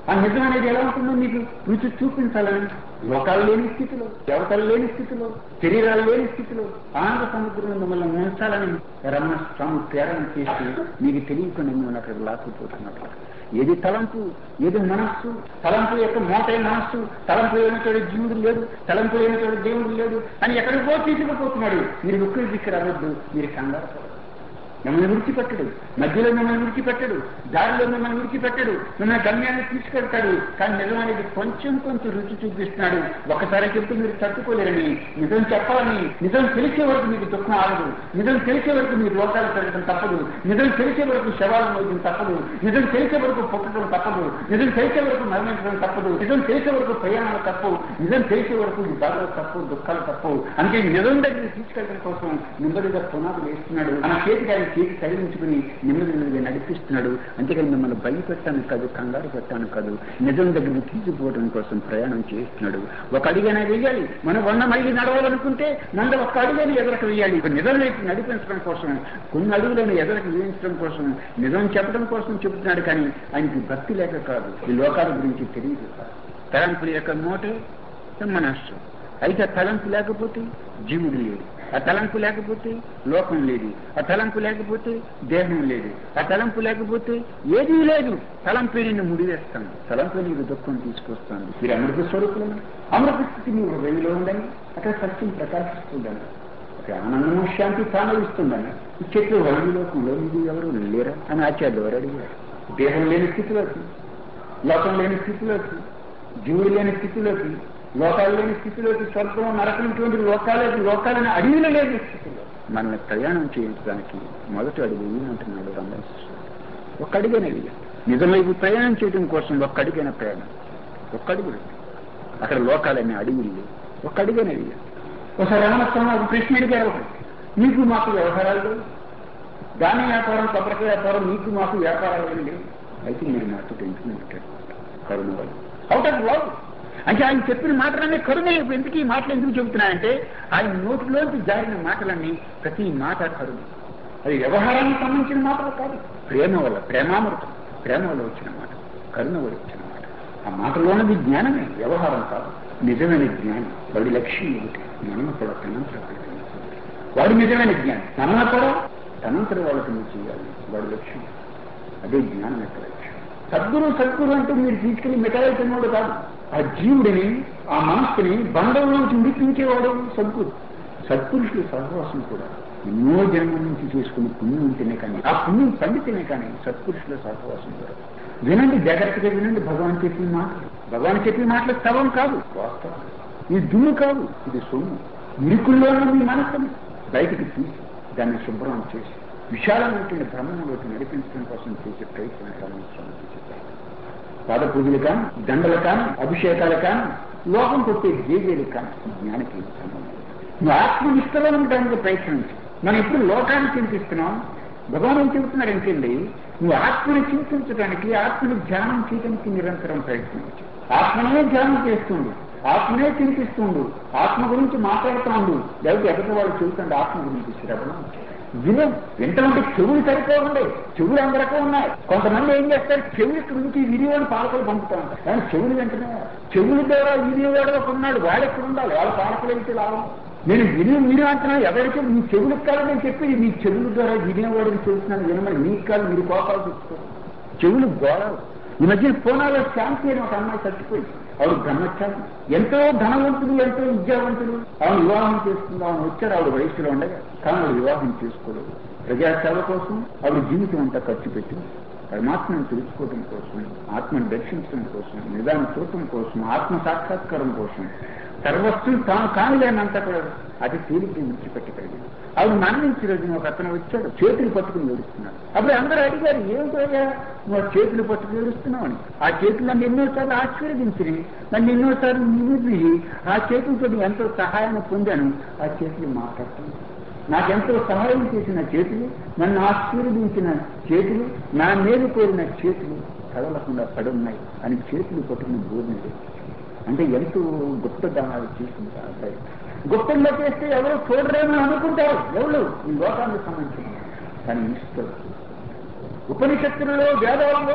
ఆ నిజం అనేది ఎలా ఉంటుందో మీకు రుచి చూపించాలని లోకాలు లేని స్థితిలో దేవతలు లేని స్థితిలో శరీరాలు లేని స్థితిలో ఆనంద సముద్రంలో మిమ్మల్ని ఉంచాలని రమణ స్వామి ప్రేరణ చేసి మీకు తెలియకుండా మిమ్మల్ని అక్కడ లాక్కుపోతున్నట్టు ఏది తలంపు ఏది మనస్సు తలంపు యొక్క మోటే మనస్సు తలంపు లేనితోడు జీవుడు లేడు తలంపు లేనితోడు దేవుడు లేడు అని ఎక్కడికి పో తీసుకుపోతున్నాడు మీరు ఉక్కిరి దిక్కు రావద్దు మీరు కంగారు పడవద్దు. మిమ్మల్ని విడిచిపెట్టడు మధ్యలో మిమ్మల్ని విడిచిపెట్టడు దారిలో మిమ్మల్ని విడిచిపెట్టడు మిమ్మల్ని గమ్యాన్ని తీసుకెళ్తాడు కానీ నిజం అనేది కొంచెం కొంచెం రుచి చూపిస్తున్నాడు ఒకసారి చెప్తే మీరు తట్టుకోలేరని నిజం చెప్పాలని నిజం తెలిసే వరకు మీకు దుఃఖం ఆగదు నిజం తెలిసే వరకు మీరు లోకాలు పెరగడం తప్పదు నిజం తెలిసే వరకు శవాలను మోయడం తప్పదు నిజం తెలిసే వరకు పుట్టడం తప్పదు నిజం తెలిసే వరకు మరణించడం తప్పదు నిజం తెలిసే వరకు ప్రయాణాలు తప్పు నిజం తెలిసే వరకు ఈ బాధలు తప్పు దుఃఖాలు తప్పు అంటే నిజం దగ్గర తీసుకెళ్ళడం కోసం నెమ్మదిగా పునాదులు వేస్తున్నాడు మన చేతికి ఆయన చేతి తగిలించుకుని నెమ్మది నెమ్మదిగా నడిపిస్తున్నాడు అంతేకాని మిమ్మల్ని భయపెట్టాను కాదు కంగారు పెట్టాను కాదు నిజం దగ్గరికి తీసుకుపోవడం కోసం ప్రయాణం చేస్తున్నాడు ఒక అడిగైనా వేయాలి మనం వంద మైలు నడవాలనుకుంటే నంద ఒక్క అడుగైనా ఎదరకు వేయాలి ఒక నిజం వైపు నడిపించడం కోసం కొన్ని అడుగులను ఎదరకు వేయించడం కోసం నిజం చెప్పడం కోసం చెబుతున్నాడు కానీ ఆయనకి భక్తి లేక కాదు ఈ లోకాల గురించి తెలియదు తలంపుల యొక్క మోటే మనస్సు అయితే ఆ తలంపు లేకపోతే జీవుడు లేడు ఆ తలంపు లేకపోతే లోకం లేదు ఆ తలంపు లేకపోతే దేహం లేదు ఆ తలంపు లేకపోతే ఏదీ లేదు తలంపే నిన్ను ముడివేస్తాను తలంపే నీకు దుఃఖం తీసుకొస్తాను మీరు అమృత స్వరూపులను అమృత స్థితి మీ హృదయంలో ఉందని అక్కడ సత్యం ప్రకాశిస్తుందని ఒక ఆనందము శాంతి తానవిస్తుందని ఈ చెట్లు లోకంలో ఇది ఎవరు లేరా అని ఆచార్యులు ఎవరు అడిగారు దేహం లేని స్థితిలోకి లోకం లేని స్థితిలోకి జీవుడు లేని స్థితిలోకి లోకాలు లేని స్థితిలోకి స్వర్గం నరకమైనటువంటి లోకాలకి లోకాలని అడవిలో లేని స్థితిలో మనల్ని ప్రయాణం చేయించడానికి మొదటి అడుగు అంటున్నాడు రమేష్ ఒక్క అడిగైన నిజం వైపు ప్రయాణం చేయడం కోసం ఒక్క అడిగైన ప్రయాణం ఒక్క అడుగు అక్కడ లోకాలన్నీ అడవులు లేవు ఒక్క అడిగైన ఒకసారి రమణస్వామి ఒక ప్రశ్న అడిగారు ఒకటి. మీకు మాకు వ్యవహారాలు లేవు దాని వ్యాపారం కొబ్బరికాయ వ్యాపారం మీకు మాకు వ్యాపారాలు ఏం లేవు అయితే మీరు మాతో ఎందుకు మాట్లాడుకుంటారు కరుణ వాళ్ళు అవుట్ ఆఫ్ లవ్ అంటే ఆయన చెప్పిన మాటలన్నీ కరుణ ఇప్పుడు ఎందుకు ఈ మాటలు ఎందుకు చెబుతున్నాయంటే ఆయన నోటిలోంచి జారిన మాటలన్నీ ప్రతి మాట కరుణ అది వ్యవహారానికి సంబంధించిన మాటలు కాదు ప్రేమ వల్ల ప్రేమామృతం ప్రేమ వల్ల వచ్చిన మాట కరుణ వల్ల వచ్చిన మాట ఆ మాటలోనది జ్ఞానమే వ్యవహారం కాదు నిజమైన జ్ఞానం వాడి లక్ష్యం ఏమిటి మనం కూడా తనంతర వాడు నిజమైన జ్ఞానం మనం కూడా తనంతర వాళ్ళకి నువ్వు చేయాలి వాడి లక్ష్యం అదే జ్ఞానం యొక్క లక్ష్యం సద్గురు సద్గురు అంటూ మీరు తీసుకెళ్లి మిఠాయి తిన్నవాడు కాదు ఆ జీవుడిని ఆ మనస్సుని బంధం నుంచి విడిపించేవాడు సద్గురు సత్పురుషుల సహవాసం కూడా ఎన్నో జన్మల నుంచి చేసుకుని పుణ్యం ఉంటేనే కానీ ఆ పుణ్యం పండితేనే కానీ సత్పురుషుల సహవాసం కూడా వినండి జాగ్రత్తగా వినండి భగవాన్ చెప్పిన మాటలు భగవాన్ చెప్పిన మాటలు స్తవం కాదు వాస్తవం ఇది దుమ్ము కాదు ఇది సొమ్ము ఇరుకుల్లో ఉన్న మీ మనస్సుని బయటకు తీసి దాన్ని శుభ్రం చేసి విశాలమైనటువంటి బ్రహ్మంలోకి నడిపించడం కోసం చేసే ప్రయత్నం గమనించడం చేసే పాద పూజలు కానీ దండలు కానీ అభిషేకాలు కానీ లోకం కొట్టే జేజేలు కానీ జ్ఞానికి సంబంధం లేదు. నువ్వు ఆత్మనిష్టలో ఉండడానికి ప్రయత్నించు మనం ఇప్పుడు లోకాన్ని చింతిస్తున్నాం భగవాన్ చెబుతున్నారు ఏంటండి నువ్వు ఆత్మని చింతించడానికి ఆత్మని ధ్యానం చేయడానికి నిరంతరం ప్రయత్నించు ఆత్మనే ధ్యానం చేస్తుండు ఆత్మనే చింతిస్తుండు ఆత్మ గురించి మాట్లాడుతాండు లేకపోతే ఎదుటి వాళ్ళు చెబుతుండే ఆత్మ గురించి శ్రవణం వినం వింటమంటే చెవులు సరిపోవండి చెవులు అందరికీ ఉన్నాయి కొంతమంది ఏం చేస్తారు చెవులు నుంచి వినియోగం పాలకులు పంపుతా ఉంటారు కానీ చెవులు వెంటనే చెవుల ద్వారా వినియోగాడు ఒక ఉన్నాడు వాడు ఎక్కడ ఉండాలి వాళ్ళ పాలకులు అయితే లాభం నేను విని విని అంటున్నా ఎవరికి మీ చెవులకు కాదు నేను చెప్పి మీ చెవుల ద్వారా వినేవాడికి చెబుతున్నాను వినమని మీకు కాదు మీరు కోపాలు తెచ్చుకోండి చెవులు గోడలు ఈ మధ్య పూనాలో శాంతి అని ఒక అమ్మాయి చచ్చిపోయింది ఆవిడ బ్రహ్మచారి ఎంతో ధనవంతులు ఎంతో విద్యావంతులు ఆవిడ వివాహం చేసుకుంది ఆమె వచ్చారు ఆవిడ వయసులో ఉండగా కానీ ఆవిడ వివాహం చేసుకోలేదు ప్రజాసేవ కోసం ఆవిడ జీవితం అంతా ఖర్చు పెట్టింది పరమాత్మను తెలుసుకోవడం కోసం ఆత్మను దర్శించడం కోసం నిదానం చూడటం కోసం ఆత్మ సాక్షాత్కారం కోసం సర్వస్వం తాను కానిలేనంతా కూడా అది తేలిగ్గా విడిచిపెట్టగలిగింది ఆవిడ మరణించి రోజున ఒక అతను వచ్చాడు చేతులు పట్టుకుని ఏడుస్తున్నాడు అప్పుడు అందరూ అడిగారు ఏమిటోగా నువ్వు ఆ చేతులు పట్టుకుని ఏడుస్తున్నావు అని ఆ చేతులు నన్ను ఎన్నోసార్లు ఆశీర్వదించినాయి నన్ను ఎన్నోసార్లు నిలిపి ఆ చేతులతో ఎంతో సహాయాన్ని పొందాను ఆ చేతులు మాట్లాడుతుంది నాకెంతో సహాయం చేసిన చేతులు నన్ను ఆశీర్వదించిన చేతులు నా మేలు కోరిన చేతులు కదలకుండా పడున్నాయి అని చేతులు పట్టుకుని బోర్ని అంటే ఎంతో గొప్ప దానాలు చేసింది ఆ అబ్బాయి గొప్పల్లో చేస్తే ఎవరు చూడరేమో అనుకుంటారు ఎవరు ఈ లోకానికి సంబంధించిన కానీ ఇస్తారు ఉపనిషత్తులలో వేదాలలో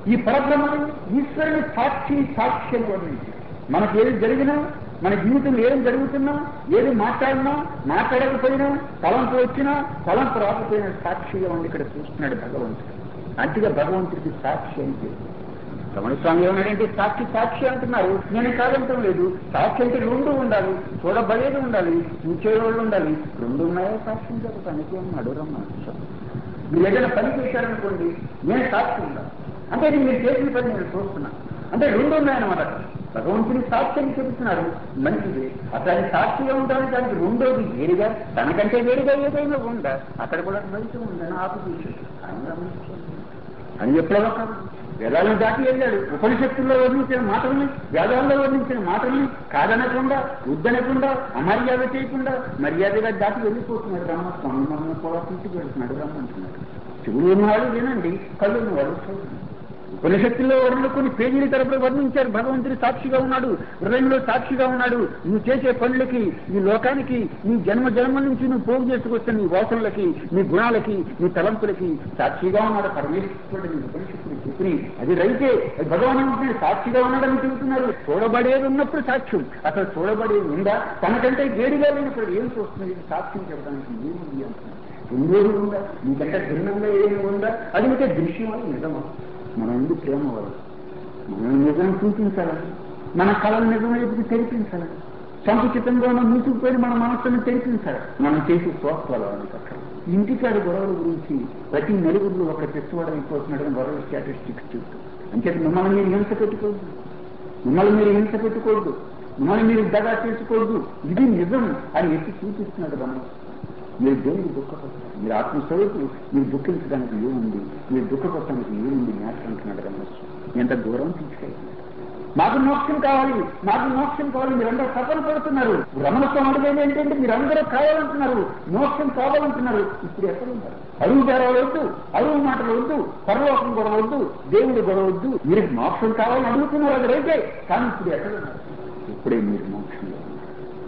ఈ పరబ్రహ్మని ఈశ్వరుని సాక్షి సాక్ష్యం వర్ణించి మనకి ఏది జరిగినా మన జీవితంలో ఏం జరుగుతున్నా ఏది మాట్లాడినా మాట్లాడకపోయినా తలంపు వచ్చినా తలంపు రాకపోయినా సాక్షిగా ఉండి ఇక్కడ చూస్తున్నాడు భగవంతుడు అంతగా భగవంతుడికి సాక్షి అని చెప్పి రమణ స్వామి ఏమన్నాడంటే సాక్షి సాక్షి అంటున్నారు నేను కాదంటం లేదు సాక్షి అంటే రెండు ఉండాలి చూడబడేది ఉండాలి చూచేవాళ్ళు ఉండాలి రెండు ఉన్నాయో సాక్ష్యం జరుగుతానికి అన్నాడు రమణ స్వామి మీరు ఏదైనా పని చేశారనుకోండి నేను సాక్షి ఉండాలి అంటే ఇది మీరు చేసిన పని నేను చూస్తున్నాను అంటే రెండు ఉన్నాయన్నమాట భగవంతుని సాక్ష్యం చెబుతున్నారు మంచిది అసలు ఆయన సాక్షిగా ఉంటాను దానికి రెండోది వేరుగా తనకంటే వేరుగా ఏదైనా ఉందా అక్కడ కూడా మంచి ఉందని ఆపు చూసాడు ఆయన గమనించాడు. అని ఎప్పుడో కాదు వేదాలను దాటి వెళ్ళాడు ఉపనిషత్తుల్లో వర్ణించిన మాటల్ని వేదాల్లో వర్ణించిన మాటల్ని కాదనకుండా వద్దనకుండా అమర్యాద చేయకుండా మర్యాదగా దాటి వెళ్ళిపోతున్నాడు రామస్వామి మనం కూడా ఇంటికి వెళ్తున్నాడు రమ్మంటున్నాడు చెవులు ఉన్నవాడు వినండి కళ్ళు ఉన్నవాడు చూడండి ఉపనిషత్తుల్లో వర్ణులు కొన్ని పేజీల తరపున వర్ణించారు భగవంతుడి సాక్షిగా ఉన్నాడు హృదయంలో సాక్షిగా ఉన్నాడు నువ్వు చేసే పనులకి ఈ లోకానికి నీ జన్మ జన్మల నుంచి నువ్వు పోగు చేసుకొస్తున్న నీ వాసనలకి నీ గుణాలకి నీ తలంపులకి సాక్షిగా ఉన్నాడు పరమేశ్వరుడు నీ ఉపనిషత్తులు చెప్పి అది రైతే అది భగవాన్ సాక్షిగా ఉన్నాడని చెబుతున్నారు చూడబడేది ఉన్నప్పుడు సాక్ష్యం అసలు చూడబడేది ఉందా తనకంటే వేడిగా లేనప్పుడు ఏం చూస్తుంది ఇది సాక్ష్యం చెప్పడానికి ఏముంది అంటున్నారు రెండేది ఉందా నీకంటే భిన్నంగా ఏమి ఉందా అది అయితే దృశ్యం అది నిజమా మన ఎందు ప్రేమ వల్ల మనం నిజం చూపించాలని మన కళను నిజం వైపుకి తెరిపించాలని సంకుచితంగా ఉన్న మూసుకుపోయి మన మనస్సును తెరిపించాలి మనం చేసే స్వస్థలాలని పక్కన ఇంటికాడి గొడవల గురించి ప్రతి నలుగురిలో ఒక తెచ్చువాడు అయిపోతున్నాడని గొడవ స్టాటిస్టిక్స్ చెప్తూ అంచేత మిమ్మల్ని మీరు హింస పెట్టుకోవద్దు మిమ్మల్ని మీరు హింస పెట్టుకోవద్దు మిమ్మల్ని మీరు దగా చేసుకోవద్దు ఇది నిజం అని ఎత్తి చూపిస్తున్నాడు రమణ మీరు దేనికి దుఃఖపడతారు మీరు ఆత్మస్వరూపు మీరు దుఃఖించడానికి ఏముంది మీరు దుఃఖపడటానికి ఏముంది మ్యాచ్ అంటున్నాడు రమేష్ ఎంత దూరం తీసుకెళ్ళి మాకు మోక్షం కావాలి మాకు మోక్షం కావాలి మీరందరూ సఫలం పడుతున్నారు రమణ స్వామి అడిగేది ఏంటంటే మీరందరూ కావాలంటున్నారు మోక్షం కావాలంటున్నారు ఇప్పుడు ఎక్కడ ఉన్నారు అరువు బేరాలు వద్దు అరువు మాటలు వద్దు పరలోకం గొడవ వద్దు దేవుడు గొడవ వద్దు మీరు మోక్షం కావాలని అడుగుతున్నారు అది రైతే కానీ ఇప్పుడు ఎక్కడ ఉన్నారు ఇప్పుడే మీరు మోక్షంలో ఉన్నారు.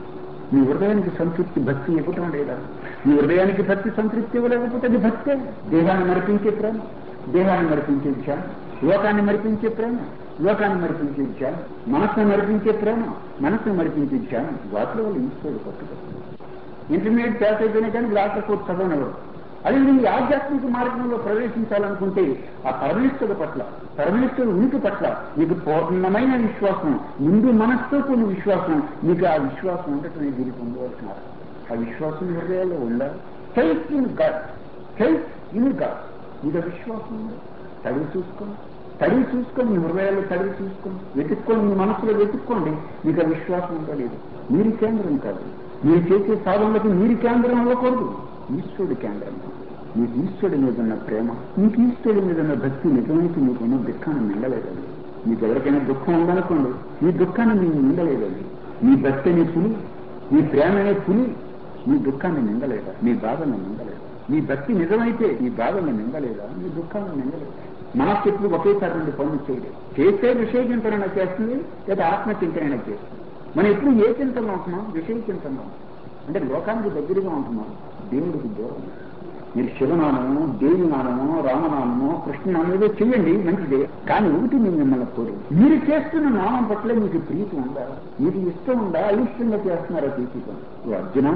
మీ హృదయానికి సంతృప్తి భక్తి ఇవ్వటం లేదా మీ హృదయానికి భక్తి సంతృప్తి ఇవ్వలేకపోతే అది భక్తే దేహాన్ని మరిపించే ప్రేమ దేహాన్ని మరిపించే ధ్యానం లోకాన్ని మరిపించే ప్రేమ లోకాన్ని మరిపించే ధ్యానం మనస్సును మరిపించే ప్రేమ మనస్సును మరిపించే ధ్యానం వాటిలో వాళ్ళు ఈశ్వరుడు పట్టుకొస్తారు ఇంటర్మీడియట్ పాస్ అయిపోయినా కానీ డాక్టర్ కోర్సు చదవనివ్వరు అది నీ ఆధ్యాత్మిక మార్గంలో ప్రవేశించాలనుకుంటే ఆ పరమేశ్వరుడు పట్ల పరమేశ్వరుడు ఉనికి పట్ల నీకు పూర్ణమైన విశ్వాసం ముందు మనస్సుతో కొన్ని విశ్వాసం నీకు ఆ విశ్వాసం ఉండటం దీనికి ఉండవలసిన అర్హత. ఆ విశ్వాసం నీ హృదయాల్లో ఉందా faith in God faith in God నీకు ఆ విశ్వాసం ఉందా తడివి చూసుకోండి తడివి చూసుకొని మీ హృదయాల్లో తడివి చూసుకోండి వెతుక్కోండి మీ మనసులో వెతుక్కోండి మీకు ఆ విశ్వాసం ఉందా లేదు మీరు కేంద్రం కాదు మీరు చేసే సాధనలకు మీరు కేంద్రం అవ్వకూడదు ఈశ్వరుడు కేంద్రం మీకు ఈశ్వరుడి మీద ఉన్న ప్రేమ మీకు ఈశ్వరుడి మీద ఉన్న భక్తి నిజమైతే మీకు ఉన్న దుఃఖాన్ని నిండలేదండి మీకు ఎవరికైనా దుఃఖం ఉందనుకోండి మీ దుఃఖాన్ని మీకు నిండలేదండి మీ భక్తి అనే పులి మీ ప్రేమ అనే పులి మీ దుఃఖాన్ని నిందలేదా మీ బాధను నిందలేదా మీ భక్తి నిజమైతే మీ బాధను నిందలేదా మీ దుఃఖాన్ని నిందలేదా మనస్సు ఎప్పుడు ఒకేసారి రెండు పనులు చేయలేదు చేస్తే విషయ చింతన చేస్తుంది లేదా ఆత్మ చింతన చేస్తుంది మనం ఎప్పుడు ఏ చింతనలో ఉంటున్నాం విషయ చింతనలో ఉంటున్నాం. అంటే లోకానికి దగ్గరగా ఉంటున్నాం దేవుడికి దూరం మీరు శివనామము దేవి నామము రామనామము కృష్ణనామం ఏదో చెయ్యండి మంచిదే కానీ ఒకటి నేను మిమ్మల్ని కోరి మీరు చేస్తున్న నామం పట్ల మీకు ప్రీతి ఉందా మీకు ఇష్టం ఉందా అయిష్టంగా చేస్తున్నారా తీసుకోండి ఓ అర్జున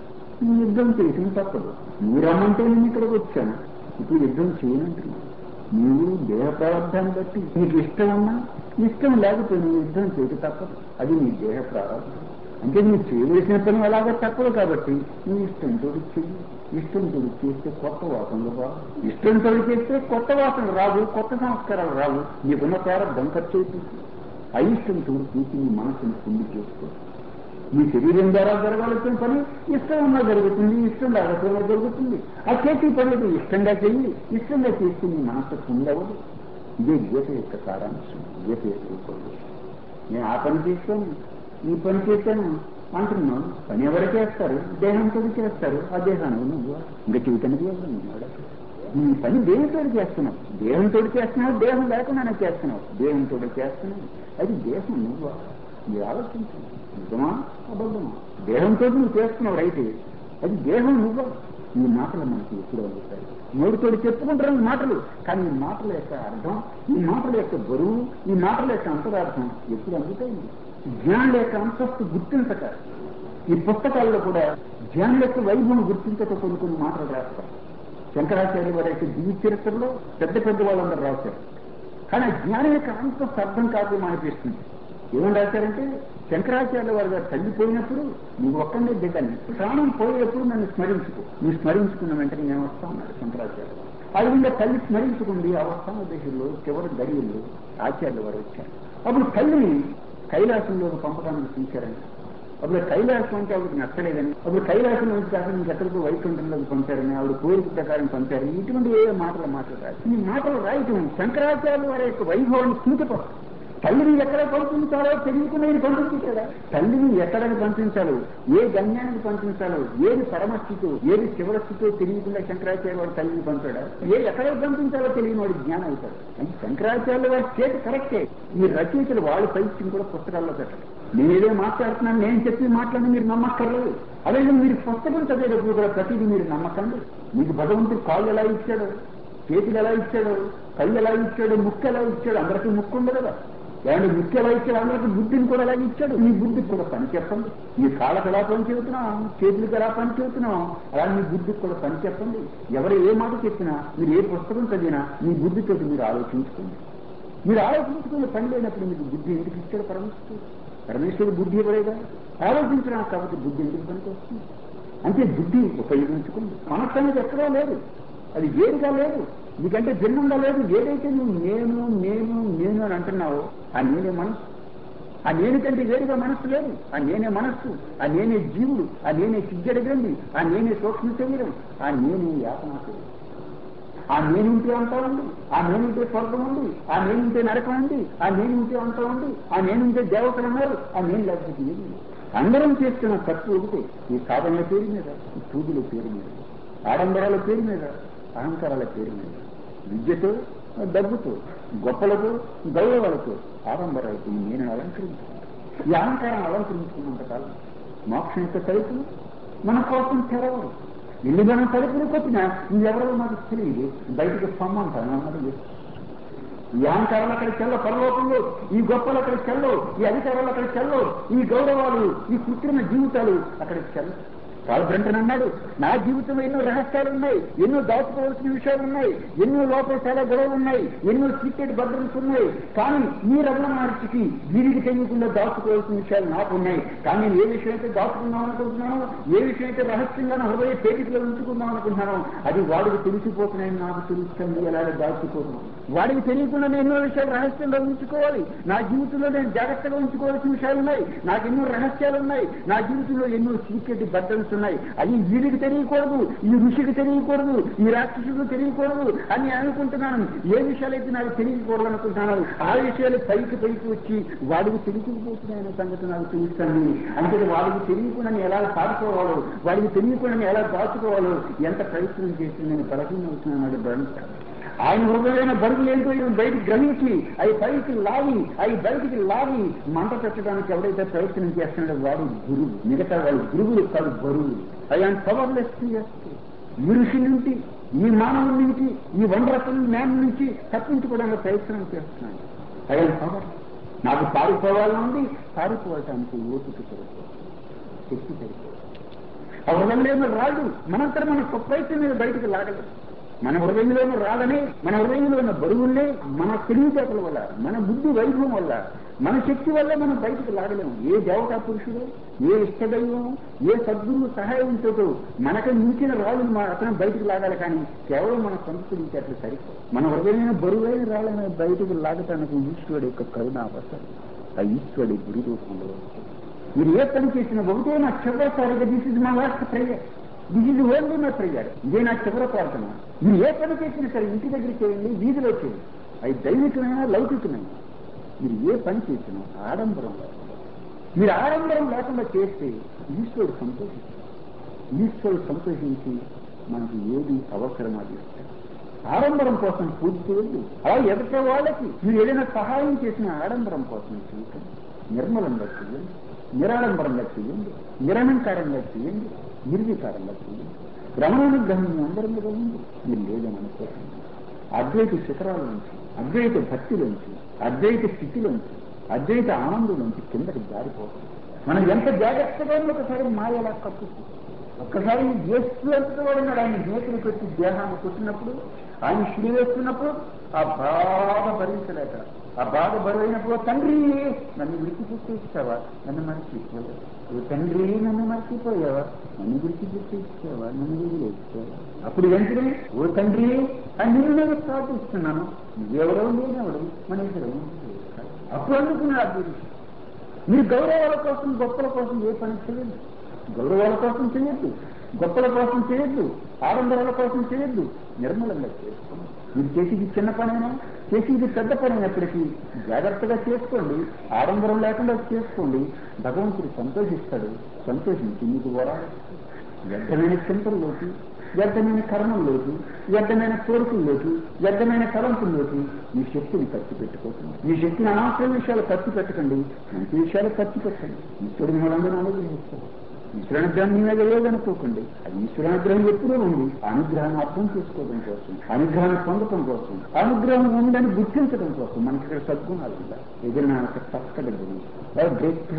ఈ యుద్ధం చేసిన తప్పదు నువ్వు రమ్మంటే నేను ఇక్కడికి వచ్చాను ఇప్పుడు యుద్ధం చేయనంటున్నాను నీవు దేహ ప్రారంభాన్ని బట్టి నీకు ఇష్టం ఉన్నా ఇష్టం లేకపోతే నువ్వు యుద్ధం చేయక తప్పదు అది నీ దేహ ప్రారంభం అంటే నువ్వు చేయవలసిన పని అలాగే తప్పదు కాబట్టి నువ్వు ఇష్టంతో చెయ్యి ఇష్టంతో చేస్తే కొత్త వాసనలు రావు ఇష్టంతో చేస్తే కొత్త వాసనలు రావు కొత్త సంస్కారాలు రావు నీకున్న ప్రారంభం ఖర్చు అవుతుంది అయిష్టంతో చూసి నీ మనసును కుండి చేసుకో మీ శరీరం ద్వారా జరగాల్సిన పని ఇష్టం ఉన్నా జరుగుతుంది ఇష్టం లేకపోయినా జరుగుతుంది ఆ చేతి పనులు ఇష్టంగా చెయ్యి ఇష్టంగా చేస్తే నీ మనసు కుండవదు ఇదే గీత యొక్క సారాంశం గీత యొక్క ఉపదేశం నేను ఆ పని చేశాను ఈ పని చేశాను అంటున్నాను పని ఎవరు చేస్తారు దేహంతో చేస్తారు ఆ దేహాన్ని నువ్వు ఇంకా చైతన్య ఉన్నాడు ఈ పని దేహంతో చేస్తున్నావు దేహంతో చేస్తున్నావు దేహం లేకుండానే చేస్తున్నావు దేహంతో చేస్తున్నావు అది దేహం నువ్వు మీరు ఆలోచించు నిజమా అబద్ధమా దేహంతో నువ్వు చేస్తున్నావు రైతే అది దేహం నువ్వు ఈ మాటలు మనకి ఎప్పుడు అందుతాయి నోటితోటి చెప్పుకుంటారు ఈ మాటలు కానీ ఈ మాటల యొక్క అర్థం ఈ మాటల యొక్క బరువు ఈ మాటల యొక్క అంతరార్థం ఎప్పుడు అందుతాయి జ్ఞానుల యొక్క అంతస్తు గుర్తించక ఈ పుస్తకాల్లో కూడా జ్ఞానుల యొక్క వైభవం గుర్తించక కొన్ని కొన్ని మాటలు రాస్తారు శంకరాచార్య వారి యొక్క జీవిత చరిత్రలో పెద్ద పెద్ద వాళ్ళందరూ రాశారు కానీ ఆ జ్ఞానం యొక్క అంతస్తు అర్థం కాదు అనిపిస్తుంది ఏమని రాశారంటే శంకరాచార్య వారి గారు తల్లిపోయినప్పుడు నువ్వు ఒక్కడే దిగని ప్రాణం పోయేటప్పుడు నన్ను స్మరించుకో నువ్వు స్మరించుకున్న వెంటనే నేను వస్తా ఉన్నాడు శంకరాచార్య ఆ విధంగా తల్లి స్మరించుకుంది ఆ వస్తాన దేశంలో చివరి గడియల్లో ఆచార్యుల వారు వచ్చారు అప్పుడు తల్లిని కైలాసంలోకి పంపడానికి చూశారండి అప్పుడు కైలాసం అంటే ఆవిడకి నచ్చలేదని అప్పుడు కైలాసం నుంచి కాక మీకు ఎక్కడికో వైకుంఠంలోకి పంపారని ఆవిడ కోరిక ప్రకారం పంపారని ఇటువంటి ఏ మాటలు మాట్లాడారు ఈ మాటలు రాయటం శంకరాచార్య వారి యొక్క వైభవాన్ని సూచపడదు తల్లిని ఎక్కడ పంపించాలో తెలియకుండా నేను పంపించాడా తల్లిని ఎక్కడికి పంపించాలో ఏ గమ్యానికి పంపించాలో ఏది పరమస్థితో ఏది చివరస్థితో తెలియకుండా శంకరాచార్య వాడు తల్లిని పంపాడా ఏ ఎక్కడికి పంపించాలో తెలియని వాడు జ్ఞానం అవుతాడు అంటే శంకరాచార్య వారి చేతి కరెక్టే ఈ రచయితలు వాళ్ళ పైత్యం కూడా పుస్తకాల్లో పెట్టారు నేనేదో మాట్లాడుతున్నాను నేను చెప్పి మాట్లాడి మీరు నమ్మక్కర్లేదు అదే మీరు పుస్తకం చదివేటప్పుడు కూడా ప్రతిదీ మీరు నమ్మకండి మీకు భగవంతుడు కాళ్ళు ఎలా ఇచ్చాడు చేతులు ఎలా ఇచ్చాడు కళ్ళు ఎలా ఇచ్చాడు ముక్కు ఎలా ఇచ్చాడు అందరికీ ముక్కు ఉంది కదా ఏమంటే ముక్కు ఎలా ఇచ్చాడు అందరికీ బుద్ధిని కూడా ఎలా ఇచ్చాడు మీ బుద్ధికి కూడా పని చెప్పండి మీ కాళ్ళకు ఎలా పని చెబుతున్నాం చేతులకు ఎలా పని చెబుతున్నాం అలా మీ బుద్ధికి కూడా పని చెప్పండి ఎవరు ఏ మాట చెప్పినా మీరు ఏ పుస్తకం చదివినా మీ బుద్ధితోటి మీరు ఆలోచించుకోండి మీరు ఆలోచించుకునే పని లేనప్పుడు మీకు బుద్ధి ఎందుకు ఇచ్చాడు పరమేశ్వరుడు పరమేశ్వరుడు బుద్ధి ఇవ్వలేదా ఆలోచించడానికి కాబట్టి బుద్ధి ఎందుకు పనికి వస్తుంది అంటే బుద్ధి ఉపయోగించుకుంది మనస్సు అనేది ఎక్కడో లేదు అది వేరుగా లేదు నీకంటే భిన్నంగా లేదు ఏదైతే నువ్వు నేను నేను నేను అని అంటున్నావో ఆ నేనే మనస్సు ఆ నేను కంటే వేరుగా మనస్సు లేదు ఆ నేనే మనస్సు ఆ నేనే జీవుడు ఆ నేనే సిగ్గడి గ్రంథి ఆ నేనే సూక్ష్మ శరీరం ఆ నేనే యాతనా శరీరం ఆ నేనుంటే అంతా ఉంది ఆ నేనుంటే స్వర్గం ఉంది ఆ నేనుంటే నరకం ఉంది ఆ నేనుంటే అంతా ఉంది ఆ నేనుంటే దేవతలు ఉన్నారు ఆ నేను లేకపోతే ఏది లేదు. అందరం చేస్తున్న తప్పు ఒకటి ఈ సాధనల పేరు మీద ఈ పూజల పేరు మీద ఆడంబరాల పేరు మీద అహంకారాల పేరు మీద విద్యతో డబ్బుతో గొప్పలతో గౌరవాలతో ఆడంబరాలతో ఈ నేను అలంకరించుకుంటాను ఈ అహంకారం అలంకరించుకున్నంత కాలం మోక్షం యొక్క తలుపులు మన కోసం తెరవరు ఇల్లు మనం తలుపులు కొట్టినా నువ్వెవరో నాకు తెలియదు బయటకు పొమ్మంటాను అన్నది ఈ అహంకారాలు అక్కడ చెల్ల పరలోకంలో ఈ గొప్పలు అక్కడ చెల్లవు ఈ అధికారాలు అక్కడ చెల్లవు ఈ గౌరవాలు ఈ కృత్రిమ జీవితాలు అక్కడికి చెల్లవు కాల్బ్రంటన్ అన్నాడు నా జీవితంలో ఎన్నో రహస్యాలు ఉన్నాయి ఎన్నో దాచుకోవాల్సిన విషయాలు ఉన్నాయి ఎన్నో లోపల చాలా గొడవలు ఉన్నాయి ఎన్నో సీక్రెట్ భద్రతలు ఉన్నాయి కానీ ఈ రమణ మహర్షికి వీరికి తెలియకుండా దాచుకోవాల్సిన విషయాలు నాకు ఉన్నాయి కానీ నేను ఏ విషయం అయితే దాచుకుందాం అనుకుంటున్నానో ఏ విషయం అయితే రహస్యంగా నా హృదయ పేటికలో ఉంచుకుందాం అనుకుంటున్నానో అది వాడికి తెలిసిపోతున్నాయని నాకు తెలుస్తుంది ఎలాగ దాచుకోతున్నాను వాడికి తెలియకుండా నేను ఎన్నో విషయాలు రహస్యంగా ఉంచుకోవాలి నా జీవితంలో నేను జాగ్రత్తగా ఉంచుకోవాల్సిన విషయాలు ఉన్నాయి నాకు ఎన్నో రహస్యాలు ఉన్నాయి నా జీవితంలో ఎన్నో సీక్రెట్ బట్టల్స్ ఉన్నాయి అవి వీడికి తెలియకూడదు ఈ ఋషికి తెలియకూడదు ఈ రాక్షసుడికి తెలియకూడదు అని నేను అనుకుంటున్నాను ఏ విషయాలైతే నాకు తెలియకూడదు అనుకుంటున్నాను ఆ విషయాలు పైకి పైకి వచ్చి వాడికి తెలియకపోతున్నాయనే సంగతి నాకు తెలుస్తుంది అంటే వాడికి తెలియకుండా నేను ఎలా పాడుకోవాలో వాడికి తెలియకుండా నేను ఎలా దాచుకోవాలో ఎంత ప్రయత్నం చేసి నేను బలహీన అవుతున్నాను బ్రహ్మ ఆయన హృదయమైన బరువులు ఏంటో ఈయన బయటికి గ్రహించి అవి పైకి లాగి అవి బయటికి లాగి మంట పెట్టడానికి ఎవడైతే ప్రయత్నం చేస్తున్నాడో వాడు గురువు మిగతా వాళ్ళు గురువులు కాదు బరువులు ఆయన పవర్లెస్ ఈ ఋషి నుండి ఈ మానవుల నుంచి ఈ వండరసల మ్యాన్ నుంచి తప్పించుకోవడానికి ప్రయత్నం చేస్తున్నాడు ఆయన పవర్ నాకు పారిపోవాలనుంది పారిపోవటానికి ఓపిక సరిపోదు శక్తి సరిపోదు ఆ హృదయంలో రాదు మనంతరం మన ప్రయత్నం మీద బయటికి లాగలేదు మన హృదయంలోనూ రాదని మన హృదయంలో ఉన్న బరువుల్ని మన తెలివితేటల వల్ల మన బుద్ధి వైభవం వల్ల మన శక్తి వల్ల మనం బయటకు లాగలేము ఏ దేవతా పురుషుడు ఏ ఇష్టదైవం ఏ సద్గురువు సహాయంతో మనకు మించిన రాళ్ళని మన అతను బయటకు లాగాలి కానీ కేవలం మన సొంత తెలివితేటలు సరిపోదు మన హృదయమైన బరువైన రాళ్ళని బయటకు లాగటానికి ఈశ్వరుడు యొక్క కరుణ అవసరం ఆ ఈశ్వరుడి గురి రూపంలో మీరు ఏ పని చేసినా ఒకటే నా చివరిసారిగా దిస్ ఇస్ మా last prayer this is only my prayer ఇదే నా చివరి ప్రార్థన మీరు ఏ పని చేసినా సరే ఇంటి దగ్గర చేయండి వీధిలో చేయండి అది దైవికమైన లౌకికమైన మీరు ఏ పని చేసినా ఆడంబరం లేకుండా మీరు ఆడంబరం లేకుండా చేస్తే ఈశ్వరుడు సంతోషిస్తాడు ఈశ్వరుడు సంతోషించి మనకి ఏది అవసరం అది ఇస్తాడు ఆడంబరం కోసం పూజ చేయండి అలా ఎదుట వాళ్ళకి మీరు ఏదైనా సహాయం చేసిన ఆడంబరం కోసం చేయకండి నిర్మలంగా చేయండి నిరాడంబరంగా చేయండి నిరలంకారంగా చేయండి నిర్వికారంగా చేయండి రమణానుగ్రహం మీ అందరి మీద ఉంది మీరు లేదని అనుకోకండి అద్వైత శిఖరాల నుంచి అద్వైత భక్తిలోంచి అద్వైత స్థితిలోంచి అద్వైత ఆనందంలోంచి కిందకి జారిపోతుంది మనం ఎంత జాగ్రత్తగా ఒకసారి మాయలా కప్పుతుంది ఒక్కసారి చేస్తున్నట్టు కూడా ఉన్నాడు ఆయన నేతలు పెట్టి దేహాన్ని కొట్టినప్పుడు ఆయన షిడి వేస్తున్నప్పుడు ఆ బాధ భరించలేక ఆ బాధ బరువైనప్పుడు తండ్రి నన్ను విడిచిపెట్టేస్తావా నన్ను మర్చిపోయావా ఓ తండ్రి నన్ను మర్చిపోయావా నన్ను విడిచిపెట్టేస్తావా నన్ను వదిలేస్తావా అప్పుడు వెంటనే ఓ తండ్రి అని నిన్ను నేను ప్రార్థిస్తున్నాను నువ్వెవడో నేనెవడు మన ఇద్దరు అప్పుడు అందుకున్నాడు అభివృద్ధి మీరు గౌరవాల కోసం గొప్పల కోసం ఏ పని చేయదు గౌరవాల కోసం చేయొద్దు గొప్పల కోసం చేయొద్దు ఆడంబరాల కోసం చేయొద్దు నిర్మలంగా చేసుకోండి మీరు చేసేది చిన్న పనైనా చేసేది పెద్ద పని అయినప్పటికీ జాగ్రత్తగా చేసుకోండి ఆడంబరం లేకుండా చేసుకోండి భగవంతుడు సంతోషిస్తాడు సంతోషించి మీకు వరాలు వ్యర్థమైన చింతల్లోకి వ్యర్థమైన కర్మల్లోకి వ్యర్థమైన కోరికల్లోకి వ్యర్థమైన తలంపుల్లోకి మీ శక్తిని ఖర్చు పెట్టుకోకండి మీ శక్తిని అనవసర విషయాలు ఖర్చు పెట్టకండి మంచి విషయాలు ఖర్చు పెట్టండి ఈశ్వరుడు మిమ్మల్ని అనుగ్రహిస్తాడు ఈశ్వరానుగ్రహం మీ మీద లేదనుకోకండి అది ఈశ్వరానుగ్రహం ఎప్పుడూ ఉంది అనుగ్రహాన్ని అర్థం చేసుకోవడం కోసం అనుగ్రహాన్ని పొందడం కోసం అనుగ్రహం ఉందని గుర్తించడం కోసం మనకి ఇక్కడ సద్గుణాలు ఉండాలి ఏదైనా ఒక చక్కటి గుణం గ్రేట్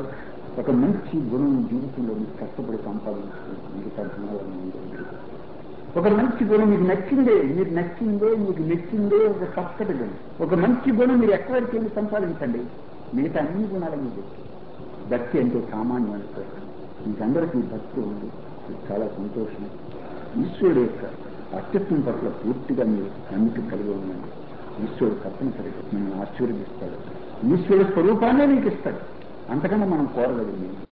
ఒక మంచి గుణం జీవితంలో మీకు కష్టపడి సంపాదించుకోండి మిగతా గుణాలను ఉండదు ఒక మంచి గుణం మీకు నచ్చిందే మీకు నచ్చిందే మీకు నచ్చిందే ఒక చక్కటి గుణం ఒక మంచి గుణం మీరు ఎక్కడికి వెళ్ళి సంపాదించండి మిగతా అన్ని గుణాలు మీకు భక్తి అంటే సామాన్యం అనుకోండి మీకందరికీ భక్తి ఉంది ఇది చాలా సంతోషం ఈశ్వరుడు యొక్క అస్తిత్వం పట్ల పూర్తిగా మీరు నమ్మిక కలిగి ఉండండి ఈశ్వరుడు తప్పనిసరిగా మిమ్మల్ని ఆశీర్వదిస్తాడు ఈశ్వరుడు స్వరూపాన్నే మీకు ఇస్తాడు అంతకన్నా మనం కోరలేదు